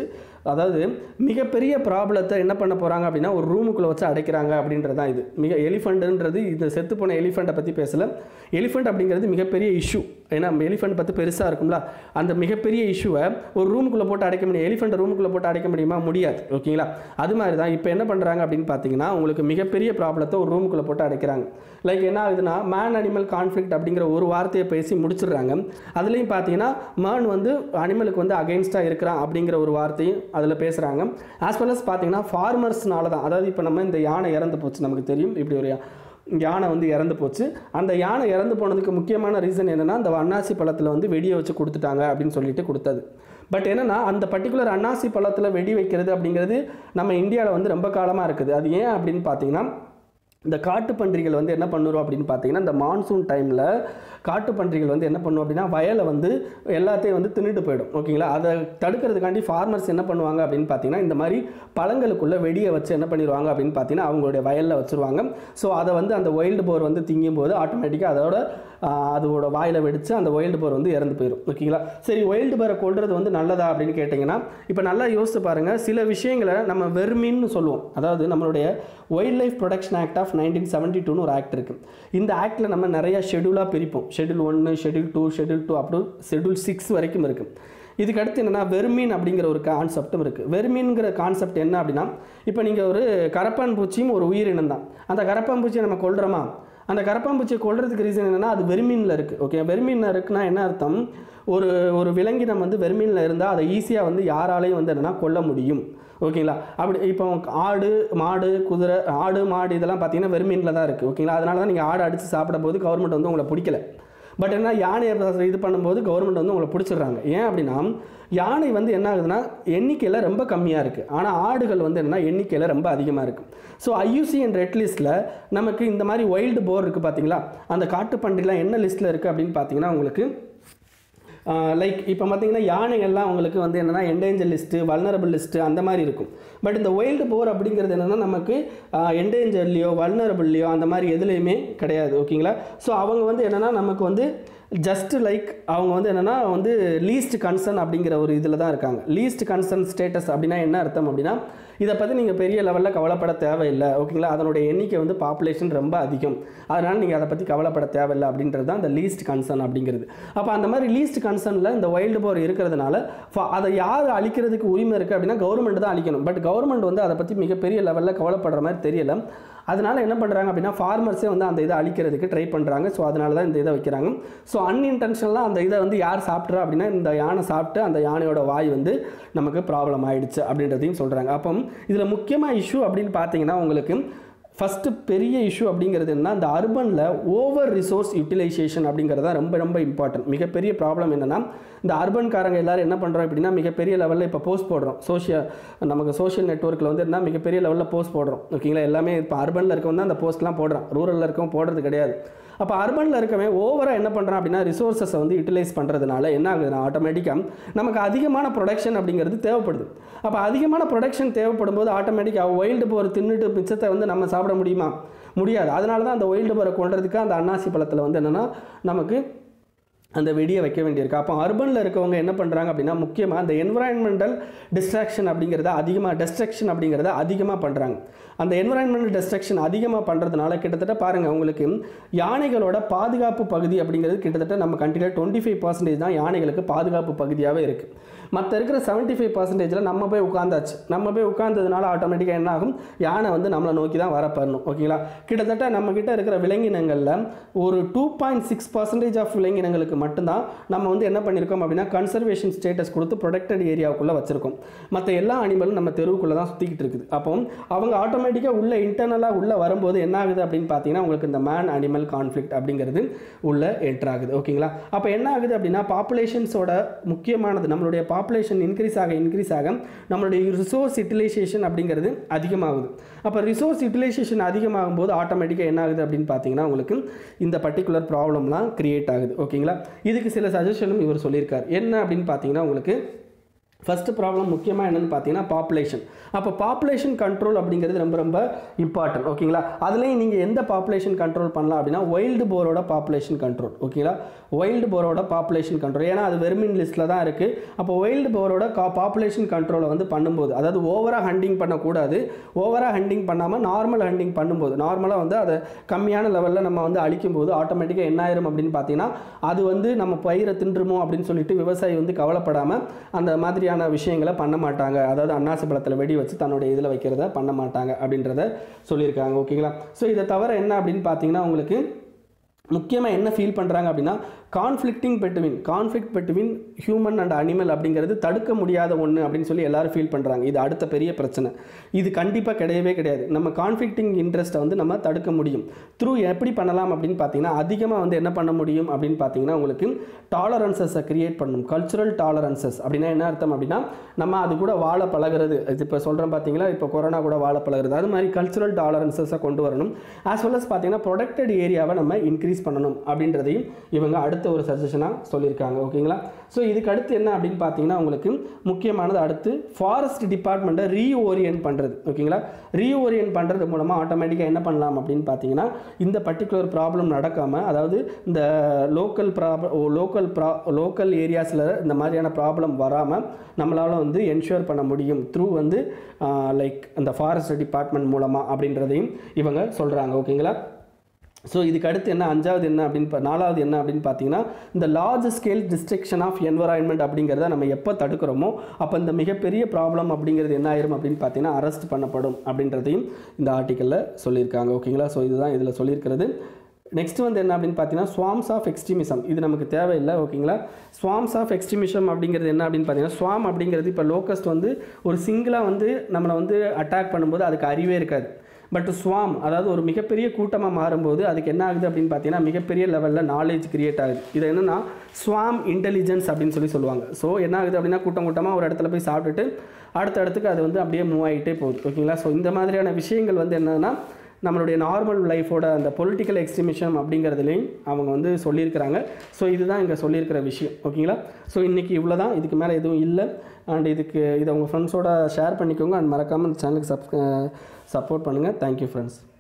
அதாவது மிகப்பெரிய ப்ராப்ளத்தை என்ன பண்ண போகிறாங்க அப்படின்னா ஒரு ரூமுக்குள்ளே வச்சு அடைக்கிறாங்க அப்படின்றது தான் இது மிக எலிஃபண்ட்டுன்றது இந்த செத்து போன எலிஃபண்ட்டை பற்றி பேசல எலிஃபண்ட் அப்படிங்கிறது மிகப்பெரிய இஷ்யூ ஏன்னா எலிஃபண்ட் பற்றி பெருசாக இருக்கும்ல அந்த மிகப்பெரிய இஷ்யூவை ஒரு ரூமுக்குள்ளே போட்டு அடைக்க முடியும் எலிஃபண்ட் ரூமுக்குள்ளே போட்டு அடைக்க முடியுமா முடியாது ஓகேங்களா அது மாதிரி தான் இப்போ என்ன பண்ணுறாங்க அப்படின்னு பார்த்தீங்கன்னா உங்களுக்கு மிகப்பெரிய ப்ராப்ளத்தை ஒரு ரூமுக்குள்ளே போட்டு அடைக்கிறாங்க லைக் என்ன ஆகுதுன்னா மேன் அனிமல் கான்ஃப்ளிக்ட் அப்படிங்கிற ஒரு வார்த்தையை பேசி முடிச்சிடுறாங்க அதுலேயும் பார்த்தீங்கன்னா மேன் வந்து அனிமலுக்கு வந்து அகைன்ஸ்டாக இருக்கிறான் அப்படிங்கிற ஒரு வார்த்தையும் அதில் பேசுகிறாங்க ஆஸ் வெல் அஸ் பார்த்தீங்கன்னா ஃபார்மர்ஸ்னால தான் அதாவது இப்போ நம்ம இந்த யானை இறந்து போச்சு நமக்கு தெரியும் இப்படி ஒரு யானை வந்து இறந்து போச்சு அந்த யானை இறந்து போனதுக்கு முக்கியமான ரீசன் என்னென்னா அந்த அன்னாசி பழத்தில் வந்து வெடியை வச்சு கொடுத்துட்டாங்க அப்படின்னு சொல்லிட்டு கொடுத்தது பட் என்னென்னா அந்த பர்டிகுலர் அன்னாசி பழத்தில் வெடி வைக்கிறது அப்படிங்கிறது நம்ம இந்தியாவில் வந்து ரொம்ப காலமாக இருக்குது அது ஏன் அப்படின்னு பார்த்தீங்கன்னா இந்த காட்டுப்பன்றிகள் வந்து என்ன பண்ணுறோம் அப்படின்னு பார்த்தீங்கன்னா இந்த மான்சூன் டைமில் காட்டுப்பன்றிகள் வந்து என்ன பண்ணும் அப்படின்னா வயலை வந்து எல்லாத்தையும் வந்து தின்னுட்டு போயிடும் ஓகேங்களா அதை தடுக்கிறதுக்காண்டி ஃபார்மர்ஸ் என்ன பண்ணுவாங்க அப்படின்னு பார்த்தீங்கன்னா இந்த மாதிரி பழங்களுக்குள்ள வெடியை வச்சு என்ன பண்ணிடுவாங்க அப்படின்னு பார்த்தீங்கன்னா அவங்களுடைய வயலில் வச்சுருவாங்க ஸோ அதை வந்து அந்த ஒயில்டு போர் வந்து திங்கும் போது ஆட்டோமேட்டிக்காக அதோட ஆஹ், அதோட வாயில் வெடித்து அந்த ஒயில்டு போர் வந்து இறந்து போயிடும் ஓகேங்களா சரி ஒயில்டு போரை கொள்வது வந்து நல்லதா அப்படின்னு கேட்டிங்கன்னா இப்போ நல்லா யோசிச்சு பாருங்கள் சில விஷயங்களை நம்ம வெர்மின்னு சொல்லுவோம் அதாவது நம்மளுடைய wild life protection act of nineteen seventy டூன்னு ஒரு ஆக்ட் இருக்குது இந்த ஆக்டில் நம்ம நிறைய ஷெடியூலாக பிரிப்போம் ஷெடியூல் ஒன்று schedule two schedule two up to schedule six வரைக்கும் இருக்குது இதுக்கு அடுத்து என்னென்னா வெர்மீன் அப்படிங்கிற ஒரு கான்செப்டும் இருக்குது வெர்மீன்கிற கான்செப்ட் என்ன அப்படின்னா இப்போ நீங்கள் ஒரு கரப்பான் பூச்சியும் ஒரு உயிரினம் தான் அந்த கரப்பான் பூச்சியை நம்ம கொல்றோமா அந்த கரப்பாம்பூச்சியை கொல்றதுக்கு ரீசன் என்னென்னா அது வெர்மீனில் இருக்குது ஓகே வெர்மீனில் இருக்குன்னா என்ன அர்த்தம் ஒரு ஒரு விலங்கினம் வந்து வெர்மீனில் இருந்தால் அதை ஈஸியாக வந்து யாராலையும் வந்து என்னென்னா கொல்ல முடியும் ஓகேங்களா அப்படி இப்போ ஆடு மாடு குதிரை ஆடு மாடு இதெல்லாம் பார்த்தீங்கன்னா வெர்மீனில் தான் இருக்குது ஓகேங்களா அதனால தான் நீங்கள் ஆடு அடித்து சாப்பிடும் போது கவர்மெண்ட் வந்து உங்களை பிடிக்கல பட் என்ன யானையை இது பண்ணும்போது கவர்மெண்ட் வந்து உங்களை பிடிச்சிடுறாங்க ஏன் அப்படின்னா யானை வந்து என்ன ஆகுதுன்னா எண்ணிக்கையில் ரொம்ப கம்மியாக இருக்குது ஆனால் ஆடுகள் வந்து என்னன்னா எண்ணிக்கையில் ரொம்ப அதிகமாக இருக்குது ஸோ ஐயூசி அண்ட் ரெட் லிஸ்ட்டில் நமக்கு இந்த மாதிரி வைல்டு போர் இருக்குது பார்த்தீங்களா அந்த காட்டுப்பன்றிலாம் என்ன லிஸ்ட்டில் இருக்குது அப்படின்னு பார்த்தீங்கன்னா உங்களுக்கு லைக் இப்போ பார்த்தீங்கன்னா யானைகள்லாம் உங்களுக்கு வந்து என்னென்னா என்டேஞ்சர் லிஸ்ட்டு வல்னரபிள் லிஸ்ட்டு அந்த மாதிரி இருக்கும் பட் இந்த வைல்டு போர் அப்படிங்கிறது என்னென்னா நமக்கு என்டேஞ்சர்லேயோ வல்னரபிள்லையோ அந்த மாதிரி எதுலேயுமே கிடையாது ஓகேங்களா ஸோ அவங்க வந்து என்னென்னா நமக்கு வந்து ஜஸ்ட் லைக் அவங்க வந்து என்னென்னா வந்து லீஸ்ட் கன்சர்ன் அப்படிங்கிற ஒரு இதில் தான் இருக்காங்க லீஸ்ட் கன்சர்ன் ஸ்டேட்டஸ் அப்படின்னா என்ன அர்த்தம் அப்படின்னா இதை பற்றி நீங்கள் பெரிய லெவலில் கவலைப்பட தேவையில்லை ஓகேங்களா அதனுடைய எண்ணிக்கை வந்து பாப்புலேஷன் ரொம்ப அதிகம் அதனால் நீங்கள் அதை பற்றி கவலைப்பட தேவையில்லை அப்படின்றது தான் இந்த லீஸ்ட் கன்சர்ன் அப்படிங்கிறது அப்போ அந்த மாதிரி லீஸ்ட் கன்சர்னில் இந்த வைல்டு போர் இருக்கிறதுனால ஃப- அதை யார் அழிக்கிறதுக்கு உரிமை இருக்குது அப்படின்னா கவர்மெண்ட் தான் அழிக்கணும் பட் கவர்மெண்ட் வந்து அதை பற்றி மிகப்பெரிய லெவலில் கவலைப்படுற மாதிரி தெரியல அதனால என்ன பண்ணுறாங்க அப்படின்னா ஃபார்மர்ஸே வந்து அந்த இதை அழிக்கிறதுக்கு ட்ரை பண்ணுறாங்க ஸோ அதனால தான் இந்த இதை வைக்கிறாங்க ஸோ அன்இன்டென்ஷனலாக அந்த இதை வந்து யார் சாப்பிட்றா அப்படின்னா இந்த யானை சாப்பிட்டு அந்த யானையோட வாய் வந்து நமக்கு ப்ராப்ளம் ஆயிடுச்சு அப்படின்றதையும் சொல்கிறாங்க அப்போ இதில் முக்கியமாக இஷ்யூ அப்படின்னு பார்த்தீங்கன்னா உங்களுக்கு ஃபஸ்ட்டு பெரிய இஷ்யூ அப்படிங்கிறது என்ன இந்த அர்பனில் ஓவர் ரிசோர்ஸ் யூட்டிலைசேஷன் அப்படிங்கிறது தான் ரொம்ப ரொம்ப இம்பார்ட்டன்ட் மிகப்பெரிய ப்ராப்ளம் என்னென்னா இந்த அர்பன்காரங்க எல்லாரும் என்ன பண்ணுறோம் அப்படின்னா மிகப்பெரிய லெவலில் இப்போ போஸ்ட் போடுறோம் சோஷியல் நமக்கு சோஷியல் நெட்ஒர்க்கில் வந்து என்ன மிகப்பெரிய லெவலில் போஸ்ட் போடுறோம் ஓகேங்களா எல்லாமே இப்போ அர்பனில் இருக்கவங்க தான் அந்த போஸ்ட்லாம் போடுறான் ரூரலில் இருக்கவங்க போடுறது கிடையாது அப்போ அர்பனில் இருக்கவன் ஓவராக என்ன பண்ணுறான் அப்படின்னா ரிசோர்ஸஸை வந்து யூட்டிலைஸ் பண்ணுறதுனால என்ன ஆகுதுன்னா ஆட்டோமேட்டிக்காக நமக்கு அதிகமான ப்ரொடக்ஷன் அப்படிங்கிறது தேவைப்படுது அப்போ அதிகமான ப்ரொடக்ஷன் தேவைப்படும் போது ஆட்டோமேட்டிக்காக ஒயில்டு போர் தின்னுட்டு மிச்சத்தை வந்து நம்ம சாப்பிட முடியுமா முடியாது அதனால தான் அந்த ஒயில்டு போரை கொள்றதுக்கு அந்த அன்னாசி பழத்தில் வந்து என்னென்னா நமக்கு அந்த வெடியை வைக்க வேண்டியிருக்கு அப்போ அர்பனில் இருக்கவங்க என்ன பண்ணுறாங்க அப்படின்னா முக்கியமாக அந்த என்விரான்மெண்டல் டிஸ்ட்ராக்ஷன் அப்படிங்கிறத அதிகமாக டெஸ்ட்ரக்ஷன் அப்படிங்கிறத அதிகமாக பண்ணுறாங்க அந்த என்விரான்மெண்டல் டிஸ்ட்ரக்ஷன் அதிகமாக பண்ணுறதுனால கிட்டத்தட்ட பாருங்கள் உங்களுக்கு யானைகளோட பாதுகாப்பு பகுதி அப்படிங்கிறது கிட்டத்தட்ட நம்ம கண்ட்ரியில் டுவெண்ட்டி ஃபைவ் பர்சன்டேஜ் தான் யானைகளுக்கு பாதுகாப்பு பகுதியாகவே இருக்குது மற்ற இருக்கிற செவன்ட்டி ஃபைவ் பர்சன்டேஜில் நம்ம போய் உட்காந்தாச்சு நம்ம போய் உட்கார்ந்ததுனால ஆட்டோமேட்டிக்காக என்ன ஆகும் யானை வந்து நம்மளை நோக்கி தான் வரப்படணும் ஓகேங்களா கிட்டத்தட்ட நம்ம கிட்ட இருக்கிற விலங்கினங்களில் ஒரு two point six percentage of விலங்கினங்களுக்கு மட்டும்தான் நம்ம வந்து என்ன பண்ணியிருக்கோம் அப்படின்னா கன்சர்வேஷன் ஸ்டேட்டஸ் கொடுத்து ப்ரொடெக்டட் ஏரியாவுக்குள்ளே வச்சிருக்கோம் மற்ற எல்லா அனிமலும் நம்ம தெருவுக்குள்ளே தான் சுற்றிக்கிட்டு இருக்குது அப்போ அவங்க ஆட்டோமேட்டிக்காக உள்ள இன்டர்னலாக உள்ளே வரும்போது என்ன ஆகுது அப்படின்னு பார்த்தீங்கன்னா உங்களுக்கு இந்த மேன் அனிமல் கான்ஃப்ளிக்ட் அப்படிங்கிறது உள்ள என்ட்ரு ஆகுது ஓகேங்களா அப்போ என்ன ஆகுது அப்படின்னா பாப்புலேஷன்ஸோட முக்கியமானது நம்மளுடைய பாப்புலேஷன் இன்க்ரீஸ் ஆக இன்க்ரீஸ் ஆக நம்மளுடைய ரிசோர்ஸ் யூட்டிலைசேஷன் அப்படிங்கிறது அதிகமாகுது அப்போ ரிசோர்ஸ் யூட்டிலைசேஷன் அதிகமாகும் போது ஆட்டோமேட்டிக்காக என்ன ஆகுது அப்படின்னு பார்த்தீங்கன்னா உங்களுக்கு இந்த பர்டிகுலர் ப்ராப்ளம்லாம் கிரியேட் ஆகுது ஓகேங்களா இதுக்கு சில சஜஷனும் இவர் சொல்லியிருக்கார் என்ன அப்படின்னு பார்த்தீங்கன்னா உங்களுக்கு ஃபஸ்ட்டு ப்ராப்ளம் முக்கியமாக என்னென்னு பார்த்தீங்கன்னா பாப்புலேஷன் அப்போ பாப்புலேஷன் கண்ட்ரோல் அப்படிங்கிறது ரொம்ப ரொம்ப இம்பார்ட்டன்ட் ஓகேங்களா அதுலேயும் நீங்கள் எந்த பாப்புலேஷன் கண்ட்ரோல் பண்ணலாம் அப்படின்னா வைல்டு போரோட பாப்புலேஷன் கண்ட்ரோல் ஓகேங்களா வைல்டு போரோட பாப்புலேஷன் கண்ட்ரோல் ஏன்னா அது வெர்மின் லிஸ்ட்டில் தான் இருக்குது அப்போ வைல்டு போரோட கா பாப்புலேஷன் கண்ட்ரோலை வந்து பண்ணும்போது அதாவது ஓவராக ஹண்டிங் பண்ணக்கூடாது ஓவராக ஹண்டிங் பண்ணாமல் நார்மல் ஹண்டிங் பண்ணும்போது நார்மலாக வந்து அதை கம்மியான லெவலில் நம்ம வந்து அழிக்கும் போது ஆட்டோமேட்டிக்காக என்ன ஆயிரும் அப்படின்னு பார்த்தீங்கன்னா அது வந்து நம்ம பயிரை தின்றுமோ அப்படின்னு சொல்லிட்டு விவசாயி வந்து கவலைப்படாமல் அந்த மாதிரியான விஷயங்களை பண்ண மாட்டாங்க அதாவது அன்னாசி பழத்தில் வெடி வச்சு தன்னுடைய இதில் வைக்கிறத பண்ண மாட்டாங்க அப்படின்றத சொல்லியிருக்காங்க ஓகேங்களா ஸோ இதை தவிர என்ன அப்படின்னு பார்த்தீங்கன்னா உங்களுக்கு முக்கியமாக என்ன ஃபீல் பண்ணுறாங்க அப்படின்னா conflicting between conflict between human and animal அப்படிங்கிறது தடுக்க முடியாத ஒன்று அப்படின்னு சொல்லி எல்லாரும் ஃபீல் பண்ணுறாங்க இது அடுத்த பெரிய பிரச்சனை இது கண்டிப்பாக கிடையவே கிடையாது நம்ம கான்ஃப்ளிக்டிங் இன்ட்ரெஸ்ட்டை வந்து நம்ம தடுக்க முடியும் த்ரூ எப்படி பண்ணலாம் அப்படின்னு பார்த்தீங்கன்னா அதிகமாக வந்து என்ன பண்ண முடியும் அப்படின்னு பார்த்தீங்கன்னா உங்களுக்கு டாலரன்சஸை கிரியேட் பண்ணணும் கல்ச்சுரல் டாலரன்சஸ் அப்படின்னா என்ன அர்த்தம் அப்படின்னா நம்ம அது கூட வாழ பழகிறது இது இப்போ சொல்கிறோம் பார்த்தீங்களா இப்போ கொரோனா கூட வாழ பழகிறது அது மாதிரி கல்ச்சுரல் டாலரன்சஸை கொண்டு வரணும் ஆஸ் வெல் அஸ் பார்த்தீங்கன்னா ப்ரொடக்டட் ஏரியாவை நம்ம இன்க்ரீஸ் பண்ணணும் அப்படின்றதையும் இவங்க அடுத்த ஒரு சஜஷனாக சொல்லியிருக்காங்க ஓகேங்களா ஸோ இதுக்கு அடுத்து என்ன அப்படின்னு பார்த்தீங்கன்னா உங்களுக்கு முக்கியமானது அடுத்து ஃபாரஸ்ட் டிபார்ட்மெண்ட்டை ரீஓரியன்ட் பண்ணுறது ஓகேங்களா ரீஓரியன்ட் பண்ணுறது மூலமாக ஆட்டோமேட்டிக்காக என்ன பண்ணலாம் அப்படின்னு பார்த்தீங்கன்னா இந்த பர்டிகுலர் ப்ராப்ளம் நடக்காமல் அதாவது இந்த லோக்கல் ப்ராப்ளம் லோக்கல் ப்ரா லோக்கல் ஏரியாஸில் இந்த மாதிரியான ப்ராப்ளம் வராமல் நம்மளால் வந்து என்ஷூர் பண்ண முடியும் த்ரூ வந்து லைக் அந்த ஃபாரஸ்ட் டிபார்ட்மெண்ட் மூலமாக அப்படின்றதையும் இவங்க சொல்கிறாங்க ஓகேங்களா ஸோ இதுக்கு அடுத்து என்ன அஞ்சாவது என்ன அப்படின்னு பா- நாலாவது என்ன அப்படின்னு பார்த்தீங்கன்னா இந்த large scale destruction of environment அப்படிங்கிறத நம்ம எப்போ தடுக்கிறோமோ அப்போ இந்த மிகப்பெரிய ப்ராப்ளம் அப்படிங்கிறது என்ன ஆயிரும் அப்படின்னு பார்த்தீங்கன்னா அரெஸ்ட் பண்ணப்படும் அப்படின்றதையும் இந்த ஆர்டிக்கலில் சொல்லியிருக்காங்க ஓகேங்களா ஸோ இதுதான் இதில் சொல்லியிருக்கிறது நெக்ஸ்ட் வந்து என்ன அப்படின்னு பார்த்தீங்கன்னா ஸ்வாம்ஸ் ஆஃப் எக்ஸ்ட்ரீமிசம் இது நமக்கு தேவையில்லை ஓகேங்களா ஸ்வாம்ஸ் ஆஃப் எக்ஸ்ட்ரீமிசம் அப்படிங்கிறது என்ன அப்படின்னு பார்த்தீங்கன்னா ஸ்வாம் அப்படிங்கிறது இப்போ லோக்கஸ்ட் வந்து ஒரு சிங்கிளாக வந்து நம்மளை வந்து அட்டாக் பண்ணும்போது அதுக்கு அறிவே இருக்காது பட் ஸ்வாம் அதாவது ஒரு மிகப்பெரிய கூட்டமாக மாறும்போது அதுக்கு என்ன ஆகுது அப்படின்னு பார்த்தீங்கன்னா மிகப்பெரிய லெவலில் நாலேஜ் கிரியேட் ஆகுது இது என்னென்னா ஸ்வாம் இன்டெலிஜென்ஸ் அப்படின்னு சொல்லி சொல்லுவாங்க ஸோ என்ன ஆகுது அப்படின்னா கூட்டம் கூட்டமாக ஒரு இடத்துல போய் சாப்பிட்டுட்டு அடுத்த இடத்துக்கு அது வந்து அப்படியே மூவ் ஆகிட்டே போகுது ஓகேங்களா ஸோ இந்த மாதிரியான விஷயங்கள் வந்து என்னன்னா நம்மளுடைய நார்மல் லைஃபோட அந்த பொலிட்டிக்கல் எக்ஸ்ட்ரீமிஷம் அப்படிங்கிறதுலையும் அவங்க வந்து சொல்லியிருக்கிறாங்க ஸோ இதுதான் இங்கே சொல்லியிருக்கிற விஷயம் ஓகேங்களா ஸோ இன்றைக்கி இவ்வளோ தான் இதுக்கு மேலே எதுவும் இல்லை அண்ட் இதுக்கு இதை உங்கள் ஃப்ரெண்ட்ஸோட ஷேர் பண்ணிக்கோங்க அண்ட் மறக்காமல் இந்த சேனலுக்கு சப் சப்போர்ட் பண்ணுங்கள் தேங்க்யூ ஃப்ரெண்ட்ஸ்